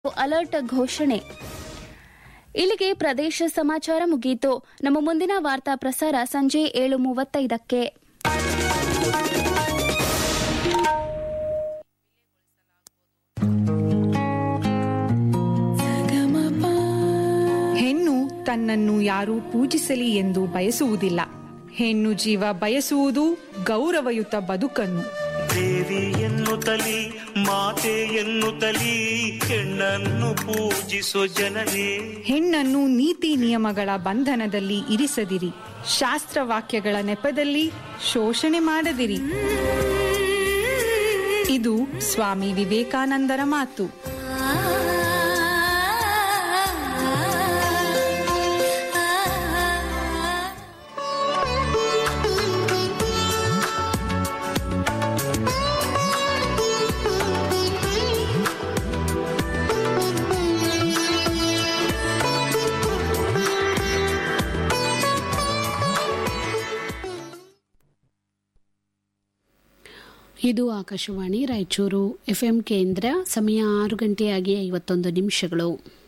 alert ಘೋಷಣೆ ಇಲ್ಲಿಗೆ ಪ್ರದೇಶ ಸಮಾಚಾರ ಮುಗಿಯಿತು ನಮ್ಮ ಮುಂದಿನ ವಾರ್ತಾ ಪ್ರಸಾರ ಸಂಜೆ ಏಳು ಮೂವತ್ತೈದಕ್ಕೆ ಹೆಣ್ಣು ತನ್ನನ್ನು ಯಾರೂ ಪೂಜಿಸಲಿ ಎಂದು ಬಯಸುವುದಿಲ್ಲ ಹೆಣ್ಣು ಜೀವ ಬಯಸುವುದು ಗೌರವಯುತ ಬದುಕನ್ನು ದೇವಿ ಎನ್ನುತ್ತಲಿ ಮಾತೆ ಎನ್ನುತ್ತಲಿ ಹೆಣ್ಣನ್ನು ಪೂಜಿಸೋ ಜನರೇ ಹೆಣ್ಣನ್ನು ನೀತಿ ನಿಯಮಗಳ ಬಂಧನದಲ್ಲಿ ಇರಿಸದಿರಿ ಶಾಸ್ತ್ರವಾಕ್ಯಗಳ ನೆಪದಲ್ಲಿ ಶೋಷಣೆ ಮಾಡದಿರಿ ಇದು ಸ್ವಾಮಿ ವಿವೇಕಾನಂದರ ಮಾತು ಇದು ಆಕಾಶವಾಣಿ ರಾಯಚೂರು ಎಫ್ಎಂ ಕೇಂದ್ರ ಸಮಯ ಆರು ಗಂಟೆಯಾಗಿ ಐವತ್ತೊಂದು ನಿಮಿಷಗಳು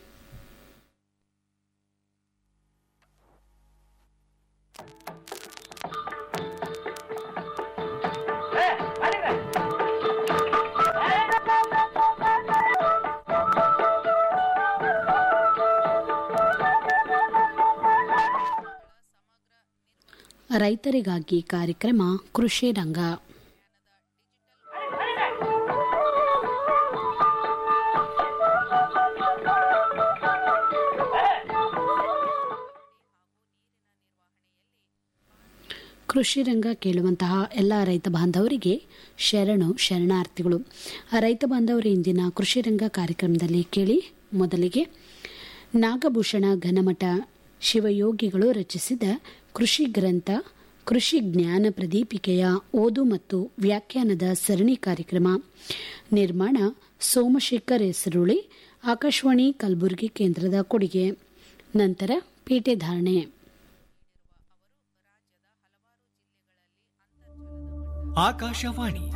ರೈತರಿಗಾಗಿ ಕಾರ್ಯಕ್ರಮ ಕೃಷಿ ರಂಗ ಕೃಷಿ ರಂಗ ಕೇಳುವಂತಹ ಎಲ್ಲ ರೈತ ಬಾಂಧವರಿಗೆ ಶರಣು ಶರಣಾರ್ಥಿಗಳು ರೈತ ಬಾಂಧವರ ಇಂದಿನ ಕೃಷಿ ರಂಗ ಕಾರ್ಯಕ್ರಮದಲ್ಲಿ ಕೇಳಿ ಮೊದಲಿಗೆ ನಾಗಭೂಷಣ ಘನಮಠ ಶಿವಯೋಗಿಗಳು ರಚಿಸಿದ ಕೃಷಿ ಗ್ರಂಥ ಕೃಷಿ ಜ್ಞಾನ ಪ್ರದೀಪಿಕೆಯ ಓದು ಮತ್ತು ವ್ಯಾಖ್ಯಾನದ ಸರಣಿ ಕಾರ್ಯಕ್ರಮ ನಿರ್ಮಾಣ ಸೋಮಶೇಖರ್ ಹೆಸರುಳಿ ಆಕಾಶವಾಣಿ ಕಲಬುರಗಿ ಕೇಂದ್ರದ ಕೊಡುಗೆ ನಂತರ ಪೇಟೆ ಧಾರಣೆ ಆಕಾಶವಾಣಿ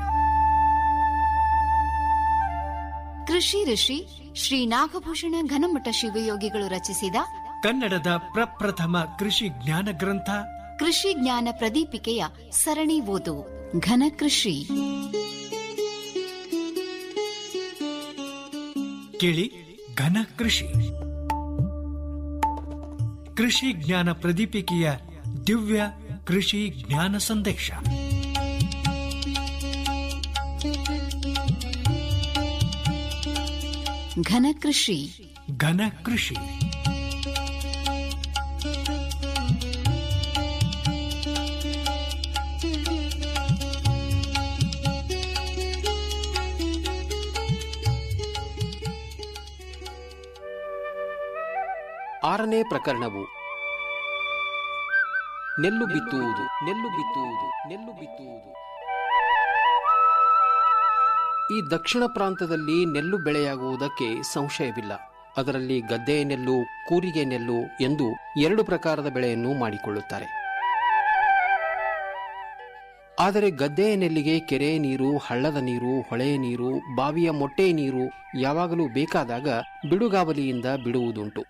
ಕೃಷಿ ಋಷಿ ಶ್ರೀ ನಾಗಭೂಷಣ ಘನಮಠ ಶಿವಯೋಗಿಗಳು ರಚಿಸಿದ ಕನ್ನಡದ ಪ್ರಪ್ರಥಮ ಕೃಷಿ ಜ್ಞಾನ ಗ್ರಂಥ ಕೃಷಿ ಜ್ಞಾನ ಪ್ರದೀಪಿಕೆಯ ಸರಣಿ ಓದು ಘನ ಕೃಷಿ ಕೇಳಿ ಘನ ಕೃಷಿ ಕೃಷಿ ಜ್ಞಾನ ಪ್ರದೀಪಿಕೆಯ ದಿವ್ಯ ಕೃಷಿ ಜ್ಞಾನ ಸಂದೇಶ ಘನ ಕೃಷಿ ಘನ ಕೃಷಿ ಆರನೇ ಪ್ರಕರಣವು ನೆಲ್ಲು ಬಿತ್ತುವುದು ನೆಲ್ಲು ಬಿತ್ತುವುದು ನೆಲ್ಲು ಬಿತ್ತುವುದು ಈ ದಕ್ಷಿಣ ಪ್ರಾಂತದಲ್ಲಿ ನೆಲ್ಲು ಬೆಳೆಯಾಗುವುದಕ್ಕೆ ಸಂಶಯವಿಲ್ಲ ಅದರಲ್ಲಿ ಗದ್ದೆ ನೆಲ್ಲು ಕೂರಿಗೆ ನೆಲ್ಲು ಎಂದು ಎರಡು ಪ್ರಕಾರದ ಬೆಳೆಯನ್ನು ಮಾಡಿಕೊಳ್ಳುತ್ತಾರೆ ಆದರೆ ಗದ್ದೆಯ ನೆಲ್ಲಿಗೆ ಕೆರೆ ನೀರು ಹಳ್ಳದ ನೀರು ಹೊಳೆಯ ನೀರು ಬಾವಿಯ ಮೊಟ್ಟೆ ನೀರು ಯಾವಾಗಲೂ ಬೇಕಾದಾಗ ಬಿಡುಗಾವಲಿಯಿಂದ ಬಿಡುವುದುಂಟು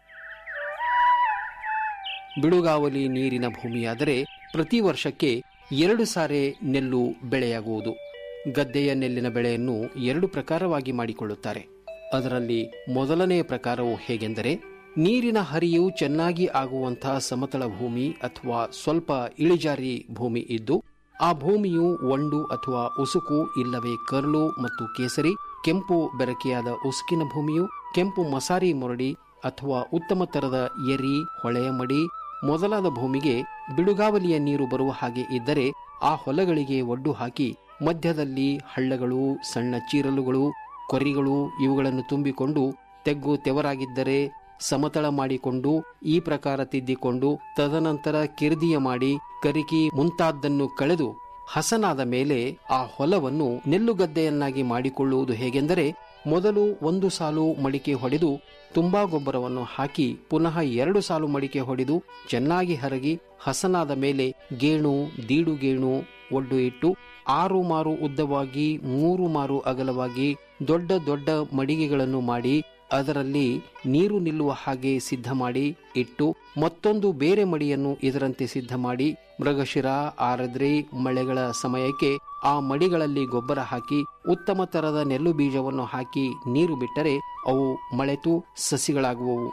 ಬಿಡುಗಾವಲಿ ನೀರಿನ ಭೂಮಿಯಾದರೆ ಪ್ರತಿ ವರ್ಷಕ್ಕೆ ಎರಡು ಸಾರೆ ನೆಲ್ಲು ಬೆಳೆಯಾಗುವುದು ಗದ್ದೆಯ ನೆಲ್ಲಿನ ಬೆಳೆಯನ್ನು ಎರಡು ಪ್ರಕಾರವಾಗಿ ಮಾಡಿಕೊಳ್ಳುತ್ತಾರೆ ಅದರಲ್ಲಿ ಮೊದಲನೆಯ ಪ್ರಕಾರವು ಹೇಗೆಂದರೆ ನೀರಿನ ಹರಿಯು ಚೆನ್ನಾಗಿ ಆಗುವಂತಹ ಸಮತಳ ಭೂಮಿ ಅಥವಾ ಸ್ವಲ್ಪ ಇಳಿಜಾರಿ ಭೂಮಿ ಇದ್ದು ಆ ಭೂಮಿಯು ಒಂಡು ಅಥವಾ ಉಸುಕು ಇಲ್ಲವೇ ಕರ್ಲು ಮತ್ತು ಕೇಸರಿ ಕೆಂಪು ಬೆರಕೆಯಾದ ಉಸುಕಿನ ಭೂಮಿಯು ಕೆಂಪು ಮಸಾರಿ ಮೊರಡಿ ಅಥವಾ ಉತ್ತಮ ತರದ ಎರಿ ಹೊಳೆಯ ಮಡಿ ಮೊದಲಾದ ಭೂಮಿಗೆ ಬಿಡುಗಾವಲಿಯ ನೀರು ಬರುವ ಹಾಗೆ ಇದ್ದರೆ ಆ ಹೊಲಗಳಿಗೆ ಒಡ್ಡು ಹಾಕಿ ಮಧ್ಯದಲ್ಲಿ ಹಳ್ಳಗಳು ಸಣ್ಣ ಚೀರಲುಗಳು ಕೊರಿಗಳು ಇವುಗಳನ್ನು ತುಂಬಿಕೊಂಡು ತೆಗ್ಗು ತೆವರಾಗಿದ್ದರೆ ಸಮತಳ ಮಾಡಿಕೊಂಡು ಈ ಪ್ರಕಾರ ತಿದ್ದಿಕೊಂಡು ತದನಂತರ ಕಿರ್ದಿಯ ಮಾಡಿ ಕರಿಕಿ ಮುಂತಾದ್ದನ್ನು ಕಳೆದು ಹಸನಾದ ಮೇಲೆ ಆ ಹೊಲವನ್ನು ನೆಲ್ಲುಗದ್ದೆಯನ್ನಾಗಿ ಮಾಡಿಕೊಳ್ಳುವುದು ಹೇಗೆಂದರೆ ಮೊದಲು ಒಂದು ಸಾಲು ಮಡಿಕೆ ಹೊಡೆದು ತುಂಬಾ ಗೊಬ್ಬರವನ್ನು ಹಾಕಿ ಪುನಃ ಎರಡು ಸಾಲು ಮಡಿಕೆ ಹೊಡೆದು ಚೆನ್ನಾಗಿ ಹರಗಿ ಹಸನಾದ ಮೇಲೆ ಗೇಣು ದೀಡು ಗೇಣು ಒಡ್ಡು ಇಟ್ಟು ಆರು ಮಾರು ಉದ್ದವಾಗಿ ಮೂರು ಮಾರು ಅಗಲವಾಗಿ ದೊಡ್ಡ ದೊಡ್ಡ ಮಡಿಗೆಗಳನ್ನು ಮಾಡಿ ಅದರಲ್ಲಿ ನೀರು ನಿಲ್ಲುವ ಹಾಗೆ ಸಿದ್ಧ ಮಾಡಿ ಇಟ್ಟು ಮತ್ತೊಂದು ಬೇರೆ ಮಡಿಯನ್ನು ಇದರಂತೆ ಸಿದ್ಧ ಮಾಡಿ ಮೃಗಶಿರ ಆರದ್ರಿ ಮಳೆಗಳ ಸಮಯಕ್ಕೆ ಆ ಮಡಿಗಳಲ್ಲಿ ಗೊಬ್ಬರ ಹಾಕಿ ಉತ್ತಮ ತರದ ನೆಲ್ಲು ಬೀಜವನ್ನು ಹಾಕಿ ನೀರು ಬಿಟ್ಟರೆ ಅವು ಮಳೆತು ಸಸಿಗಳಾಗುವವು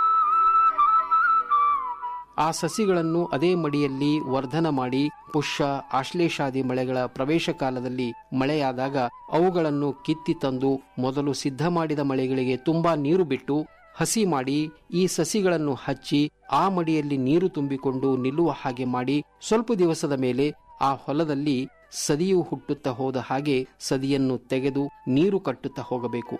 ಆ ಸಸಿಗಳನ್ನು ಅದೇ ಮಡಿಯಲ್ಲಿ ವರ್ಧನ ಮಾಡಿ ಪುಷ್ಯ ಆಶ್ಲೇಷಾದಿ ಮಳೆಗಳ ಪ್ರವೇಶ ಕಾಲದಲ್ಲಿ ಮಳೆಯಾದಾಗ ಅವುಗಳನ್ನು ಕಿತ್ತಿ ತಂದು ಮೊದಲು ಸಿದ್ಧ ಮಾಡಿದ ಮಳೆಗಳಿಗೆ ತುಂಬಾ ನೀರು ಬಿಟ್ಟು ಹಸಿ ಮಾಡಿ ಈ ಸಸಿಗಳನ್ನು ಹಚ್ಚಿ ಆ ಮಡಿಯಲ್ಲಿ ನೀರು ತುಂಬಿಕೊಂಡು ನಿಲ್ಲುವ ಹಾಗೆ ಮಾಡಿ ಸ್ವಲ್ಪ ದಿವಸದ ಮೇಲೆ ಆ ಹೊಲದಲ್ಲಿ ಸದಿಯು ಹುಟ್ಟುತ್ತಾ ಹೋದ ಹಾಗೆ ಸದಿಯನ್ನು ತೆಗೆದು ನೀರು ಕಟ್ಟುತ್ತಾ ಹೋಗಬೇಕು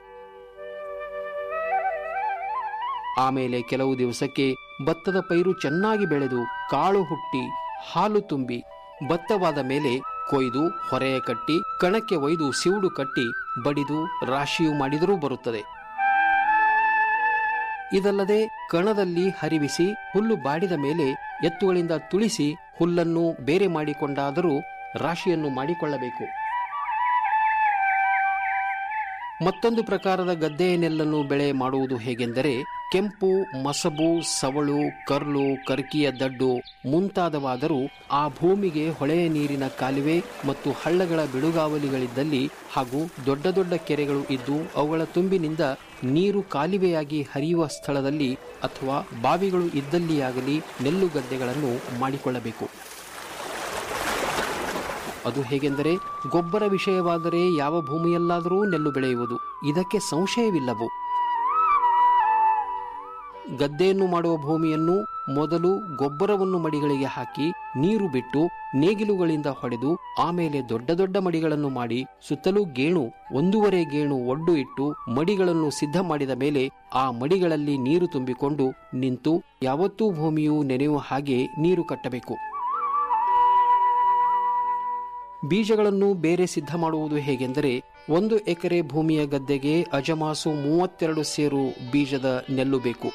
ಆಮೇಲೆ ಕೆಲವು ದಿವಸಕ್ಕೆ ಭತ್ತದ ಪೈರು ಚೆನ್ನಾಗಿ ಬೆಳೆದು ಕಾಳು ಹುಟ್ಟಿ ಹಾಲು ತುಂಬಿ ಭತ್ತವಾದ ಮೇಲೆ ಕೊಯ್ದು ಹೊರೆಯ ಕಟ್ಟಿ ಕಣಕ್ಕೆ ಒಯ್ದು ಸಿವುಡು ಕಟ್ಟಿ ಬಡಿದು ರಾಶಿಯು ಮಾಡಿದರೂ ಬರುತ್ತದೆ ಇದಲ್ಲದೆ ಕಣದಲ್ಲಿ ಹರಿವಿಸಿ ಹುಲ್ಲು ಬಾಡಿದ ಮೇಲೆ ಎತ್ತುಗಳಿಂದ ತುಳಿಸಿ ಹುಲ್ಲನ್ನು ಬೇರೆ ಮಾಡಿಕೊಂಡಾದರೂ ರಾಶಿಯನ್ನು ಮಾಡಿಕೊಳ್ಳಬೇಕು ಮತ್ತೊಂದು ಪ್ರಕಾರದ ಗದ್ದೆಯ ನೆಲ್ಲನ್ನು ಬೆಳೆ ಮಾಡುವುದು ಹೇಗೆಂದರೆ ಕೆಂಪು ಮಸಬು ಸವಳು ಕರ್ಲು ಕರ್ಕಿಯ ದಡ್ಡು ಮುಂತಾದವಾದರೂ ಆ ಭೂಮಿಗೆ ಹೊಳೆಯ ನೀರಿನ ಕಾಲುವೆ ಮತ್ತು ಹಳ್ಳಗಳ ಬಿಡುಗಾವಲಿಗಳಿದ್ದಲ್ಲಿ ಹಾಗೂ ದೊಡ್ಡ ದೊಡ್ಡ ಕೆರೆಗಳು ಇದ್ದು ಅವುಗಳ ತುಂಬಿನಿಂದ ನೀರು ಕಾಲುವೆಯಾಗಿ ಹರಿಯುವ ಸ್ಥಳದಲ್ಲಿ ಅಥವಾ ಬಾವಿಗಳು ಇದ್ದಲ್ಲಿಯಾಗಲಿ ನೆಲ್ಲು ಗದ್ದೆಗಳನ್ನು ಮಾಡಿಕೊಳ್ಳಬೇಕು ಅದು ಹೇಗೆಂದರೆ ಗೊಬ್ಬರ ವಿಷಯವಾದರೆ ಯಾವ ಭೂಮಿಯಲ್ಲಾದರೂ ನೆಲ್ಲು ಬೆಳೆಯುವುದು ಇದಕ್ಕೆ ಸಂಶಯವಿಲ್ಲವು ಗದ್ದೆಯನ್ನು ಮಾಡುವ ಭೂಮಿಯನ್ನು ಮೊದಲು ಗೊಬ್ಬರವನ್ನು ಮಡಿಗಳಿಗೆ ಹಾಕಿ ನೀರು ಬಿಟ್ಟು ನೇಗಿಲುಗಳಿಂದ ಹೊಡೆದು ಆಮೇಲೆ ದೊಡ್ಡ ದೊಡ್ಡ ಮಡಿಗಳನ್ನು ಮಾಡಿ ಸುತ್ತಲೂ ಗೇಣು ಒಂದೂವರೆ ಗೇಣು ಒಡ್ಡು ಇಟ್ಟು ಮಡಿಗಳನ್ನು ಸಿದ್ಧ ಮಾಡಿದ ಮೇಲೆ ಆ ಮಡಿಗಳಲ್ಲಿ ನೀರು ತುಂಬಿಕೊಂಡು ನಿಂತು ಯಾವತ್ತೂ ಭೂಮಿಯು ನೆನೆಯುವ ಹಾಗೆ ನೀರು ಕಟ್ಟಬೇಕು ಬೀಜಗಳನ್ನು ಬೇರೆ ಸಿದ್ಧ ಮಾಡುವುದು ಹೇಗೆಂದರೆ ಒಂದು ಎಕರೆ ಭೂಮಿಯ ಗದ್ದೆಗೆ ಅಜಮಾಸು ಮೂವತ್ತೆರಡು ಸೇರು ಬೀಜದ ನೆಲ್ಲು ಬೇಕು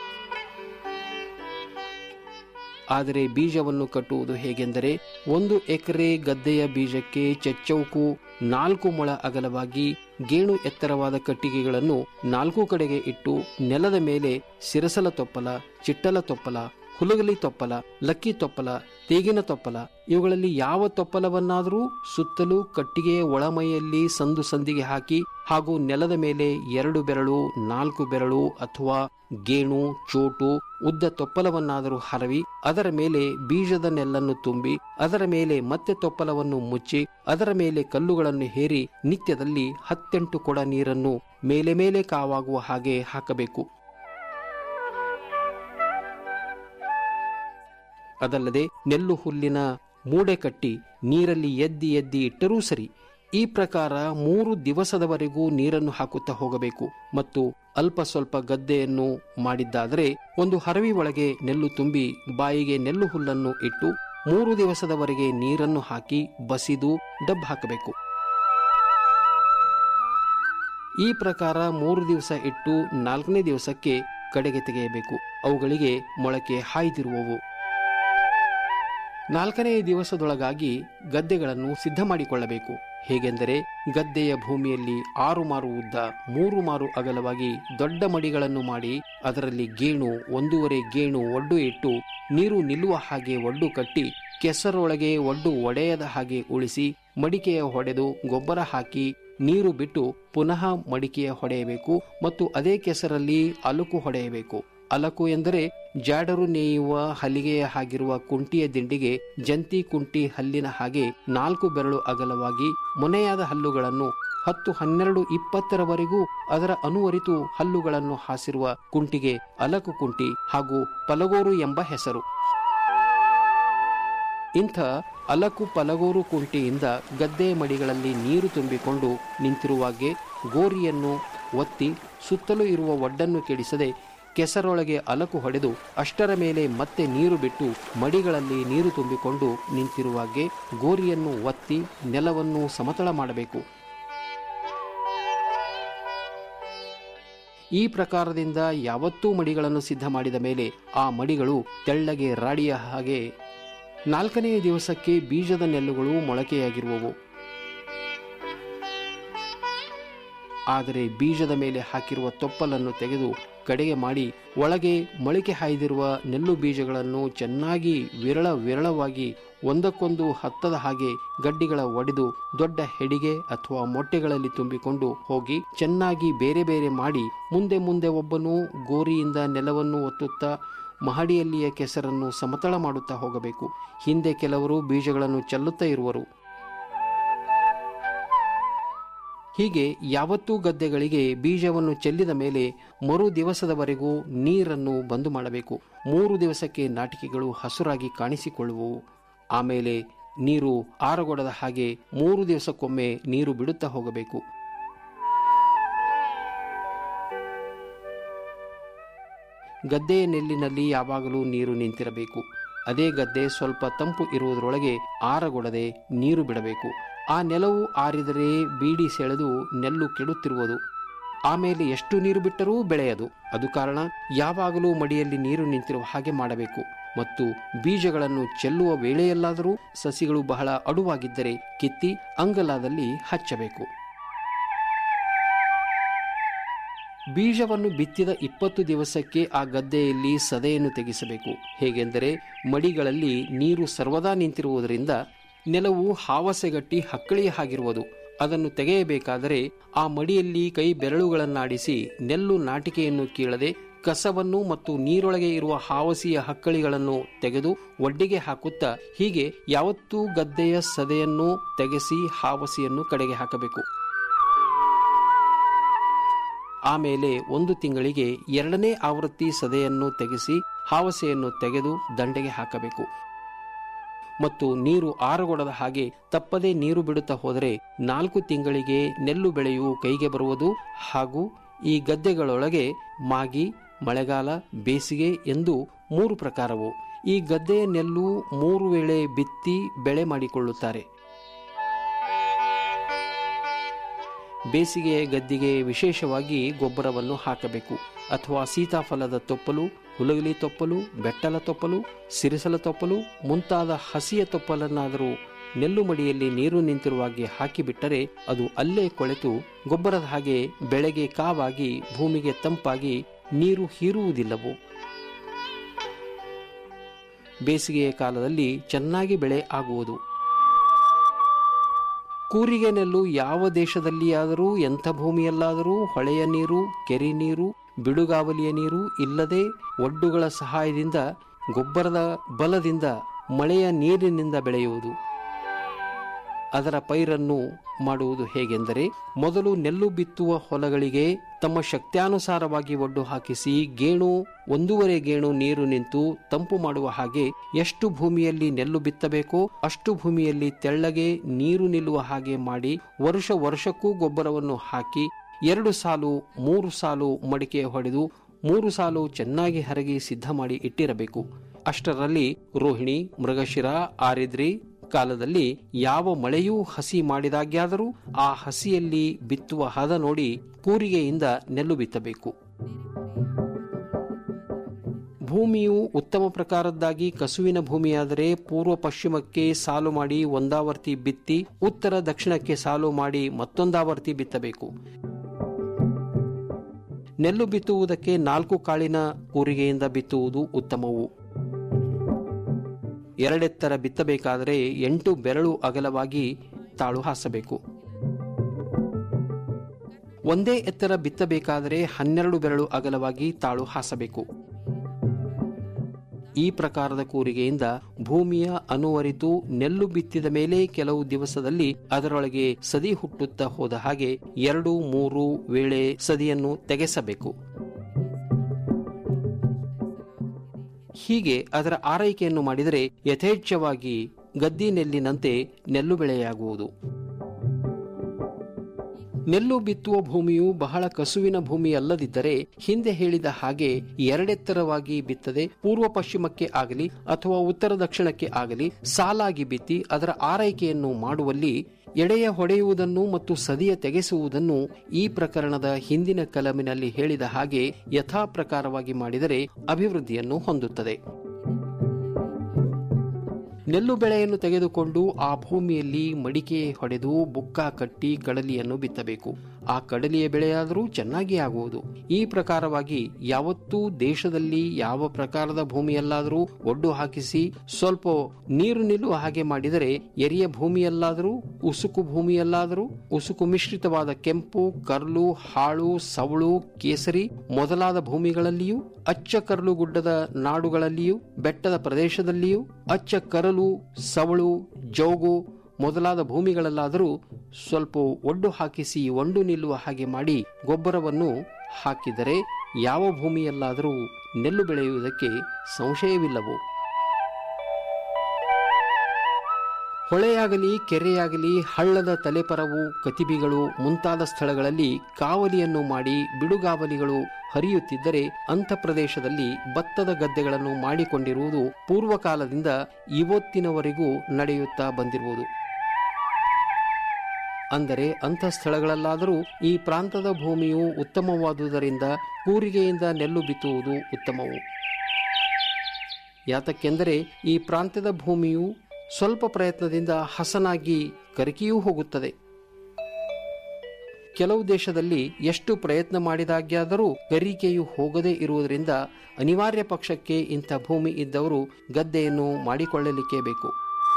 ಆದರೆ ಬೀಜವನ್ನು ಕಟ್ಟುವುದು ಹೇಗೆಂದರೆ ಒಂದು ಎಕರೆ ಗದ್ದೆಯ ಬೀಜಕ್ಕೆ ಚೆಚ್ಚೌಕು ನಾಲ್ಕು ಮೊಳ ಅಗಲವಾಗಿ ಗೇಣು ಎತ್ತರವಾದ ಕಟ್ಟಿಗೆಗಳನ್ನು ನಾಲ್ಕು ಕಡೆಗೆ ಇಟ್ಟು ನೆಲದ ಮೇಲೆ ಸಿರಸಲ ತೊಪ್ಪಲ ಚಿಟ್ಟಲ ತೊಪ್ಪಲ ಹುಲಗಲಿ ತೊಪ್ಪಲ ಲಕ್ಕಿ ತೊಪ್ಪಲ ತೇಗಿನ ತೊಪ್ಪಲ ಇವುಗಳಲ್ಲಿ ಯಾವ ತೊಪ್ಪಲವನ್ನಾದರೂ ಸುತ್ತಲೂ ಕಟ್ಟಿಗೆಯ ಒಳಮೈಯಲ್ಲಿ ಸಂದು ಸಂದಿಗೆ ಹಾಕಿ ಹಾಗೂ ನೆಲದ ಮೇಲೆ ಎರಡು ಬೆರಳು ನಾಲ್ಕು ಬೆರಳು ಅಥವಾ ಗೇಣು ಚೋಟು ಉದ್ದ ತೊಪ್ಪಲವನ್ನಾದರೂ ಹರವಿ ಅದರ ಮೇಲೆ ಬೀಜದ ನೆಲ್ಲನ್ನು ತುಂಬಿ ಅದರ ಮೇಲೆ ಮತ್ತೆ ತೊಪ್ಪಲವನ್ನು ಮುಚ್ಚಿ ಅದರ ಮೇಲೆ ಕಲ್ಲುಗಳನ್ನು ಹೇರಿ ನಿತ್ಯದಲ್ಲಿ ಹತ್ತೆಂಟು ಕೊಡ ನೀರನ್ನು ಮೇಲೆ ಮೇಲೆ ಕಾವಾಗುವ ಹಾಗೆ ಹಾಕಬೇಕು ಅದಲ್ಲದೆ ನೆಲ್ಲು ಹುಲ್ಲಿನ ಮೂಡೆ ಕಟ್ಟಿ ನೀರಲ್ಲಿ ಎದ್ದಿ ಎದ್ದಿ ಇಟ್ಟರೂ ಸರಿ ಈ ಪ್ರಕಾರ ಮೂರು ದಿವಸದವರೆಗೂ ನೀರನ್ನು ಹಾಕುತ್ತಾ ಹೋಗಬೇಕು ಮತ್ತು ಅಲ್ಪ ಸ್ವಲ್ಪ ಗದ್ದೆಯನ್ನು ಮಾಡಿದ್ದಾದರೆ ಒಂದು ಹರವಿ ಒಳಗೆ ನೆಲ್ಲು ತುಂಬಿ ಬಾಯಿಗೆ ನೆಲ್ಲು ಹುಲ್ಲನ್ನು ಇಟ್ಟು ಮೂರು ದಿವಸದವರೆಗೆ ನೀರನ್ನು ಹಾಕಿ ಬಸಿದು ಡಬ್ ಹಾಕಬೇಕು ಈ ಪ್ರಕಾರ ಮೂರು ದಿವಸ ಇಟ್ಟು ನಾಲ್ಕನೇ ದಿವಸಕ್ಕೆ ಕಡೆಗೆ ತೆಗೆಯಬೇಕು ಅವುಗಳಿಗೆ ಮೊಳಕೆ ಹಾಯ್ದಿರುವವು ನಾಲ್ಕನೇ ದಿವಸದೊಳಗಾಗಿ ಗದ್ದೆಗಳನ್ನು ಸಿದ್ಧ ಮಾಡಿಕೊಳ್ಳಬೇಕು ಹೇಗೆಂದರೆ ಗದ್ದೆಯ ಭೂಮಿಯಲ್ಲಿ ಆರು ಮಾರು ಉದ್ದ ಮೂರು ಮಾರು ಅಗಲವಾಗಿ ದೊಡ್ಡ ಮಡಿಗಳನ್ನು ಮಾಡಿ ಅದರಲ್ಲಿ ಗೇಣು ಒಂದೂವರೆ ಗೇಣು ಒಡ್ಡು ಇಟ್ಟು ನೀರು ನಿಲ್ಲುವ ಹಾಗೆ ಒಡ್ಡು ಕಟ್ಟಿ ಕೆಸರೊಳಗೆ ಒಡ್ಡು ಒಡೆಯದ ಹಾಗೆ ಉಳಿಸಿ ಮಡಿಕೆಯ ಹೊಡೆದು ಗೊಬ್ಬರ ಹಾಕಿ ನೀರು ಬಿಟ್ಟು ಪುನಃ ಮಡಿಕೆಯ ಹೊಡೆಯಬೇಕು ಮತ್ತು ಅದೇ ಕೆಸರಲ್ಲಿ ಅಲುಕು ಹೊಡೆಯಬೇಕು ಅಲಕು ಎಂದರೆ ಜಾಡರು ನೇಯುವ ಹಲಿಗೆಯ ಹಾಗಿರುವ ಕುಂಟಿಯ ದಿಂಡಿಗೆ ಜಂತಿ ಕುಂಟಿ ಹಲ್ಲಿನ ಹಾಗೆ ನಾಲ್ಕು ಬೆರಳು ಅಗಲವಾಗಿ ಮೊನೆಯಾದ ಹಲ್ಲುಗಳನ್ನು ಹತ್ತು ಹನ್ನೆರಡು ಇಪ್ಪತ್ತರವರೆಗೂ ಅದರ ಅನುವರಿತು ಹಲ್ಲುಗಳನ್ನು ಹಾಸಿರುವ ಕುಂಟಿಗೆ ಅಲಕು ಕುಂಟಿ ಹಾಗೂ ಪಲಗೋರು ಎಂಬ ಹೆಸರು ಇಂಥ ಅಲಕು ಪಲಗೋರು ಕುಂಟಿಯಿಂದ ಗದ್ದೆ ಮಡಿಗಳಲ್ಲಿ ನೀರು ತುಂಬಿಕೊಂಡು ನಿಂತಿರುವಾಗೆ ಗೋರಿಯನ್ನು ಒತ್ತಿ ಸುತ್ತಲೂ ಇರುವ ಒಡ್ಡನ್ನು ಕೆಡಿಸದೆ ಕೆಸರೊಳಗೆ ಅಲಕು ಹೊಡೆದು ಅಷ್ಟರ ಮೇಲೆ ಮತ್ತೆ ನೀರು ಬಿಟ್ಟು ಮಡಿಗಳಲ್ಲಿ ನೀರು ತುಂಬಿಕೊಂಡು ನಿಂತಿರುವಾಗೆ ಗೋರಿಯನ್ನು ಒತ್ತಿ ನೆಲವನ್ನು ಸಮತಳ ಮಾಡಬೇಕು ಈ ಪ್ರಕಾರದಿಂದ ಯಾವತ್ತೂ ಮಡಿಗಳನ್ನು ಸಿದ್ಧ ಮಾಡಿದ ಮೇಲೆ ಆ ಮಡಿಗಳು ತೆಳ್ಳಗೆ ರಾಡಿಯ ಹಾಗೆ ನಾಲ್ಕನೆಯ ದಿವಸಕ್ಕೆ ಬೀಜದ ನೆಲ್ಲುಗಳು ಮೊಳಕೆಯಾಗಿರುವವು ಆದರೆ ಬೀಜದ ಮೇಲೆ ಹಾಕಿರುವ ತೊಪ್ಪಲನ್ನು ತೆಗೆದು ಕಡೆಗೆ ಮಾಡಿ ಒಳಗೆ ಮೊಳಕೆ ಹಾಯ್ದಿರುವ ನೆಲ್ಲು ಬೀಜಗಳನ್ನು ಚೆನ್ನಾಗಿ ವಿರಳ ವಿರಳವಾಗಿ ಒಂದಕ್ಕೊಂದು ಹತ್ತದ ಹಾಗೆ ಗಡ್ಡಿಗಳ ಒಡೆದು ದೊಡ್ಡ ಹೆಡಿಗೆ ಅಥವಾ ಮೊಟ್ಟೆಗಳಲ್ಲಿ ತುಂಬಿಕೊಂಡು ಹೋಗಿ ಚೆನ್ನಾಗಿ ಬೇರೆ ಬೇರೆ ಮಾಡಿ ಮುಂದೆ ಮುಂದೆ ಒಬ್ಬನು ಗೋರಿಯಿಂದ ನೆಲವನ್ನು ಒತ್ತುತ್ತಾ ಮಹಡಿಯಲ್ಲಿಯ ಕೆಸರನ್ನು ಸಮತಳ ಮಾಡುತ್ತಾ ಹೋಗಬೇಕು ಹಿಂದೆ ಕೆಲವರು ಬೀಜಗಳನ್ನು ಚೆಲ್ಲುತ್ತಾ ಇರುವರು ಹೀಗೆ ಯಾವತ್ತೂ ಗದ್ದೆಗಳಿಗೆ ಬೀಜವನ್ನು ಚೆಲ್ಲಿದ ಮೇಲೆ ಮರು ದಿವಸದವರೆಗೂ ನೀರನ್ನು ಬಂದು ಮಾಡಬೇಕು ಮೂರು ದಿವಸಕ್ಕೆ ನಾಟಿಕೆಗಳು ಹಸುರಾಗಿ ಕಾಣಿಸಿಕೊಳ್ಳುವವು ಆಮೇಲೆ ನೀರು ಆರಗೊಡದ ಹಾಗೆ ಮೂರು ದಿವಸಕ್ಕೊಮ್ಮೆ ನೀರು ಬಿಡುತ್ತಾ ಹೋಗಬೇಕು ಗದ್ದೆಯ ನೆಲ್ಲಿನಲ್ಲಿ ಯಾವಾಗಲೂ ನೀರು ನಿಂತಿರಬೇಕು ಅದೇ ಗದ್ದೆ ಸ್ವಲ್ಪ ತಂಪು ಇರುವುದರೊಳಗೆ ಆರಗೊಡದೆ ನೀರು ಬಿಡಬೇಕು ಆ ನೆಲವು ಆರಿದರೆ ಬೀಡಿ ಸೆಳೆದು ನೆಲ್ಲು ಕೆಡುತ್ತಿರುವುದು ಆಮೇಲೆ ಎಷ್ಟು ನೀರು ಬಿಟ್ಟರೂ ಬೆಳೆಯದು ಅದು ಕಾರಣ ಯಾವಾಗಲೂ ಮಡಿಯಲ್ಲಿ ನೀರು ನಿಂತಿರುವ ಹಾಗೆ ಮಾಡಬೇಕು ಮತ್ತು ಬೀಜಗಳನ್ನು ಚೆಲ್ಲುವ ವೇಳೆಯಲ್ಲಾದರೂ ಸಸಿಗಳು ಬಹಳ ಅಡುವಾಗಿದ್ದರೆ ಕಿತ್ತಿ ಅಂಗಲಾದಲ್ಲಿ ಹಚ್ಚಬೇಕು ಬೀಜವನ್ನು ಬಿತ್ತಿದ ಇಪ್ಪತ್ತು ದಿವಸಕ್ಕೆ ಆ ಗದ್ದೆಯಲ್ಲಿ ಸದೆಯನ್ನು ತೆಗೆಸಬೇಕು ಹೇಗೆಂದರೆ ಮಡಿಗಳಲ್ಲಿ ನೀರು ಸರ್ವದಾ ನಿಂತಿರುವುದರಿಂದ ನೆಲವು ಹಾವಸೆಗಟ್ಟಿ ಹಕ್ಕಳಿಯ ಹಾಗಿರುವುದು ಅದನ್ನು ತೆಗೆಯಬೇಕಾದರೆ ಆ ಮಡಿಯಲ್ಲಿ ಕೈ ಬೆರಳುಗಳನ್ನಾಡಿಸಿ ನೆಲ್ಲು ನಾಟಿಕೆಯನ್ನು ಕೀಳದೆ ಕಸವನ್ನು ಮತ್ತು ನೀರೊಳಗೆ ಇರುವ ಹಾವಸಿಯ ಹಕ್ಕಳಿಗಳನ್ನು ತೆಗೆದು ಒಡ್ಡಿಗೆ ಹಾಕುತ್ತಾ ಹೀಗೆ ಯಾವತ್ತೂ ಗದ್ದೆಯ ಸದೆಯನ್ನು ತೆಗೆಸಿ ಹಾವಸಿಯನ್ನು ಕಡೆಗೆ ಹಾಕಬೇಕು ಆಮೇಲೆ ಒಂದು ತಿಂಗಳಿಗೆ ಎರಡನೇ ಆವೃತ್ತಿ ಸದೆಯನ್ನು ತೆಗೆಸಿ ಹಾವಸೆಯನ್ನು ತೆಗೆದು ದಂಡೆಗೆ ಹಾಕಬೇಕು ಮತ್ತು ನೀರು ಆರಗೊಡದ ಹಾಗೆ ತಪ್ಪದೇ ನೀರು ಬಿಡುತ್ತಾ ಹೋದರೆ ನಾಲ್ಕು ತಿಂಗಳಿಗೆ ನೆಲ್ಲು ಬೆಳೆಯು ಕೈಗೆ ಬರುವುದು ಹಾಗೂ ಈ ಗದ್ದೆಗಳೊಳಗೆ ಮಾಗಿ ಮಳೆಗಾಲ ಬೇಸಿಗೆ ಎಂದು ಮೂರು ಪ್ರಕಾರವು ಈ ಗದ್ದೆಯ ನೆಲ್ಲು ಮೂರು ವೇಳೆ ಬಿತ್ತಿ ಬೆಳೆ ಮಾಡಿಕೊಳ್ಳುತ್ತಾರೆ ಬೇಸಿಗೆಯ ಗದ್ದಿಗೆ ವಿಶೇಷವಾಗಿ ಗೊಬ್ಬರವನ್ನು ಹಾಕಬೇಕು ಅಥವಾ ಸೀತಾಫಲದ ತೊಪ್ಪಲು ಹುಲಗಲಿ ತೊಪ್ಪಲು ಬೆಟ್ಟಲ ತೊಪ್ಪಲು ಸಿರಿಸಲ ತೊಪ್ಪಲು ಮುಂತಾದ ಹಸಿಯ ತೊಪ್ಪಲನ್ನಾದರೂ ನೆಲ್ಲು ಮಡಿಯಲ್ಲಿ ನೀರು ನಿಂತಿರುವಾಗೆ ಹಾಕಿಬಿಟ್ಟರೆ ಅದು ಅಲ್ಲೇ ಕೊಳೆತು ಗೊಬ್ಬರದ ಹಾಗೆ ಬೆಳೆಗೆ ಕಾವಾಗಿ ಭೂಮಿಗೆ ತಂಪಾಗಿ ನೀರು ಹೀರುವುದಿಲ್ಲವು ಬೇಸಿಗೆಯ ಕಾಲದಲ್ಲಿ ಚೆನ್ನಾಗಿ ಬೆಳೆ ಆಗುವುದು ಕೂರಿಗೆ ನೆಲ್ಲು ಯಾವ ದೇಶದಲ್ಲಿಯಾದರೂ ಎಂಥ ಭೂಮಿಯಲ್ಲಾದರೂ ಹೊಳೆಯ ನೀರು ಕೆರೆ ನೀರು ಬಿಡುಗಾವಲಿಯ ನೀರು ಇಲ್ಲದೆ ಒಡ್ಡುಗಳ ಸಹಾಯದಿಂದ ಗೊಬ್ಬರದ ಬಲದಿಂದ ಮಳೆಯ ನೀರಿನಿಂದ ಬೆಳೆಯುವುದು ಅದರ ಪೈರನ್ನು ಮಾಡುವುದು ಹೇಗೆಂದರೆ ಮೊದಲು ನೆಲ್ಲು ಬಿತ್ತುವ ಹೊಲಗಳಿಗೆ ತಮ್ಮ ಶಕ್ತ್ಯಾನುಸಾರವಾಗಿ ಒಡ್ಡು ಹಾಕಿಸಿ ಗೇಣು ಒಂದೂವರೆ ಗೇಣು ನೀರು ನಿಂತು ತಂಪು ಮಾಡುವ ಹಾಗೆ ಎಷ್ಟು ಭೂಮಿಯಲ್ಲಿ ನೆಲ್ಲು ಬಿತ್ತಬೇಕೋ ಅಷ್ಟು ಭೂಮಿಯಲ್ಲಿ ತೆಳ್ಳಗೆ ನೀರು ನಿಲ್ಲುವ ಹಾಗೆ ಮಾಡಿ ವರ್ಷ ವರ್ಷಕ್ಕೂ ಗೊಬ್ಬರವನ್ನು ಹಾಕಿ ಎರಡು ಸಾಲು ಮೂರು ಸಾಲು ಮಡಿಕೆ ಹೊಡೆದು ಮೂರು ಸಾಲು ಚೆನ್ನಾಗಿ ಹರಗಿ ಸಿದ್ಧ ಮಾಡಿ ಇಟ್ಟಿರಬೇಕು ಅಷ್ಟರಲ್ಲಿ ರೋಹಿಣಿ ಮೃಗಶಿರ ಆರಿದ್ರಿ ಕಾಲದಲ್ಲಿ ಯಾವ ಮಳೆಯೂ ಹಸಿ ಮಾಡಿದಾಗ್ಯಾದರೂ ಆ ಹಸಿಯಲ್ಲಿ ಬಿತ್ತುವ ಹದ ನೋಡಿ ಕೂರಿಗೆಯಿಂದ ನೆಲ್ಲು ಬಿತ್ತಬೇಕು ಭೂಮಿಯು ಉತ್ತಮ ಪ್ರಕಾರದ್ದಾಗಿ ಕಸುವಿನ ಭೂಮಿಯಾದರೆ ಪೂರ್ವ ಪಶ್ಚಿಮಕ್ಕೆ ಸಾಲು ಮಾಡಿ ಒಂದಾವರ್ತಿ ಬಿತ್ತಿ ಉತ್ತರ ದಕ್ಷಿಣಕ್ಕೆ ಸಾಲು ಮಾಡಿ ಮತ್ತೊಂದಾವರ್ತಿ ಬಿತ್ತಬೇಕು ನೆಲ್ಲು ಬಿತ್ತುವುದಕ್ಕೆ ನಾಲ್ಕು ಕಾಳಿನ ಕೂರಿಗೆಯಿಂದ ಬಿತ್ತುವುದು ಉತ್ತಮವು ಎರಡೆತ್ತರ ಬಿತ್ತಬೇಕಾದರೆ ಎಂಟು ಬೆರಳು ಅಗಲವಾಗಿ ತಾಳು ಹಾಸಬೇಕು ಒಂದೇ ಎತ್ತರ ಬಿತ್ತಬೇಕಾದರೆ ಹನ್ನೆರಡು ಬೆರಳು ಅಗಲವಾಗಿ ತಾಳು ಹಾಸಬೇಕು ಈ ಪ್ರಕಾರದ ಕೂರಿಗೆಯಿಂದ ಭೂಮಿಯ ಅನುವರಿತು ನೆಲ್ಲು ಬಿತ್ತಿದ ಮೇಲೆ ಕೆಲವು ದಿವಸದಲ್ಲಿ ಅದರೊಳಗೆ ಸದಿ ಹುಟ್ಟುತ್ತಾ ಹೋದ ಹಾಗೆ ಎರಡು ಮೂರು ವೇಳೆ ಸದಿಯನ್ನು ತೆಗೆಸಬೇಕು ಹೀಗೆ ಅದರ ಆರೈಕೆಯನ್ನು ಮಾಡಿದರೆ ಯಥೇಚ್ಛವಾಗಿ ಗದ್ದಿ ನೆಲ್ಲಿನಂತೆ ನೆಲ್ಲು ಬೆಳೆಯಾಗುವುದು ನೆಲ್ಲು ಬಿತ್ತುವ ಭೂಮಿಯು ಬಹಳ ಕಸುವಿನ ಭೂಮಿಯಲ್ಲದಿದ್ದರೆ ಹಿಂದೆ ಹೇಳಿದ ಹಾಗೆ ಎರಡೆತ್ತರವಾಗಿ ಬಿತ್ತದೆ ಪೂರ್ವ ಪಶ್ಚಿಮಕ್ಕೆ ಆಗಲಿ ಅಥವಾ ಉತ್ತರ ದಕ್ಷಿಣಕ್ಕೆ ಆಗಲಿ ಸಾಲಾಗಿ ಬಿತ್ತಿ ಅದರ ಆರೈಕೆಯನ್ನು ಮಾಡುವಲ್ಲಿ ಎಡೆಯ ಹೊಡೆಯುವುದನ್ನು ಮತ್ತು ಸದಿಯ ತೆಗೆಸುವುದನ್ನು ಈ ಪ್ರಕರಣದ ಹಿಂದಿನ ಕಲಮಿನಲ್ಲಿ ಹೇಳಿದ ಹಾಗೆ ಯಥಾ ಪ್ರಕಾರವಾಗಿ ಮಾಡಿದರೆ ಅಭಿವೃದ್ಧಿಯನ್ನು ಹೊಂದುತ್ತದೆ ನೆಲ್ಲು ಬೆಳೆಯನ್ನು ತೆಗೆದುಕೊಂಡು ಆ ಭೂಮಿಯಲ್ಲಿ ಮಡಿಕೆ ಹೊಡೆದು ಬುಕ್ಕ ಕಟ್ಟಿ ಕಡಲಿಯನ್ನು ಬಿತ್ತಬೇಕು ಆ ಕಡಲೆಯ ಬೆಳೆಯಾದರೂ ಚೆನ್ನಾಗಿ ಆಗುವುದು ಈ ಪ್ರಕಾರವಾಗಿ ಯಾವತ್ತೂ ದೇಶದಲ್ಲಿ ಯಾವ ಪ್ರಕಾರದ ಭೂಮಿಯಲ್ಲಾದರೂ ಒಡ್ಡು ಹಾಕಿಸಿ ಸ್ವಲ್ಪ ನೀರು ನಿಲ್ಲುವ ಹಾಗೆ ಮಾಡಿದರೆ ಎರಿಯ ಭೂಮಿಯಲ್ಲಾದರೂ ಉಸುಕು ಭೂಮಿಯಲ್ಲಾದರೂ ಉಸುಕು ಮಿಶ್ರಿತವಾದ ಕೆಂಪು ಕರ್ಲು ಹಾಳು ಸವಳು ಕೇಸರಿ ಮೊದಲಾದ ಭೂಮಿಗಳಲ್ಲಿಯೂ ಅಚ್ಚ ಕರಲು ಗುಡ್ಡದ ನಾಡುಗಳಲ್ಲಿಯೂ ಬೆಟ್ಟದ ಪ್ರದೇಶದಲ್ಲಿಯೂ ಅಚ್ಚ ಕರಲು ಸವಳು ಜೌಗು ಮೊದಲಾದ ಭೂಮಿಗಳಲ್ಲಾದರೂ ಸ್ವಲ್ಪ ಒಡ್ಡು ಹಾಕಿಸಿ ಒಂಡು ನಿಲ್ಲುವ ಹಾಗೆ ಮಾಡಿ ಗೊಬ್ಬರವನ್ನು ಹಾಕಿದರೆ ಯಾವ ಭೂಮಿಯಲ್ಲಾದರೂ ನೆಲ್ಲು ಬೆಳೆಯುವುದಕ್ಕೆ ಸಂಶಯವಿಲ್ಲವು ಹೊಳೆಯಾಗಲಿ ಕೆರೆಯಾಗಲಿ ಹಳ್ಳದ ತಲೆಪರವು ಕತಿಬಿಗಳು ಮುಂತಾದ ಸ್ಥಳಗಳಲ್ಲಿ ಕಾವಲಿಯನ್ನು ಮಾಡಿ ಬಿಡುಗಾವಲಿಗಳು ಹರಿಯುತ್ತಿದ್ದರೆ ಅಂಥ ಪ್ರದೇಶದಲ್ಲಿ ಭತ್ತದ ಗದ್ದೆಗಳನ್ನು ಮಾಡಿಕೊಂಡಿರುವುದು ಪೂರ್ವಕಾಲದಿಂದ ಇವತ್ತಿನವರೆಗೂ ನಡೆಯುತ್ತಾ ಬಂದಿರುವುದು ಅಂದರೆ ಅಂಥ ಸ್ಥಳಗಳಲ್ಲಾದರೂ ಈ ಪ್ರಾಂತದ ಭೂಮಿಯು ಉತ್ತಮವಾದುದರಿಂದ ಕೂರಿಗೆಯಿಂದ ನೆಲ್ಲು ಬಿತ್ತುವುದು ಉತ್ತಮವು ಯಾತಕ್ಕೆಂದರೆ ಈ ಪ್ರಾಂತ್ಯದ ಭೂಮಿಯು ಸ್ವಲ್ಪ ಪ್ರಯತ್ನದಿಂದ ಹಸನಾಗಿ ಕರಕಿಯೂ ಹೋಗುತ್ತದೆ ಕೆಲವು ದೇಶದಲ್ಲಿ ಎಷ್ಟು ಪ್ರಯತ್ನ ಮಾಡಿದಾಗ್ಯಾದರೂ ಗರಿಕೆಯು ಹೋಗದೇ ಇರುವುದರಿಂದ ಅನಿವಾರ್ಯ ಪಕ್ಷಕ್ಕೆ ಇಂಥ ಭೂಮಿ ಇದ್ದವರು ಗದ್ದೆಯನ್ನು ಮಾಡಿಕೊಳ್ಳಲಿಕ್ಕೆ ಬೇಕು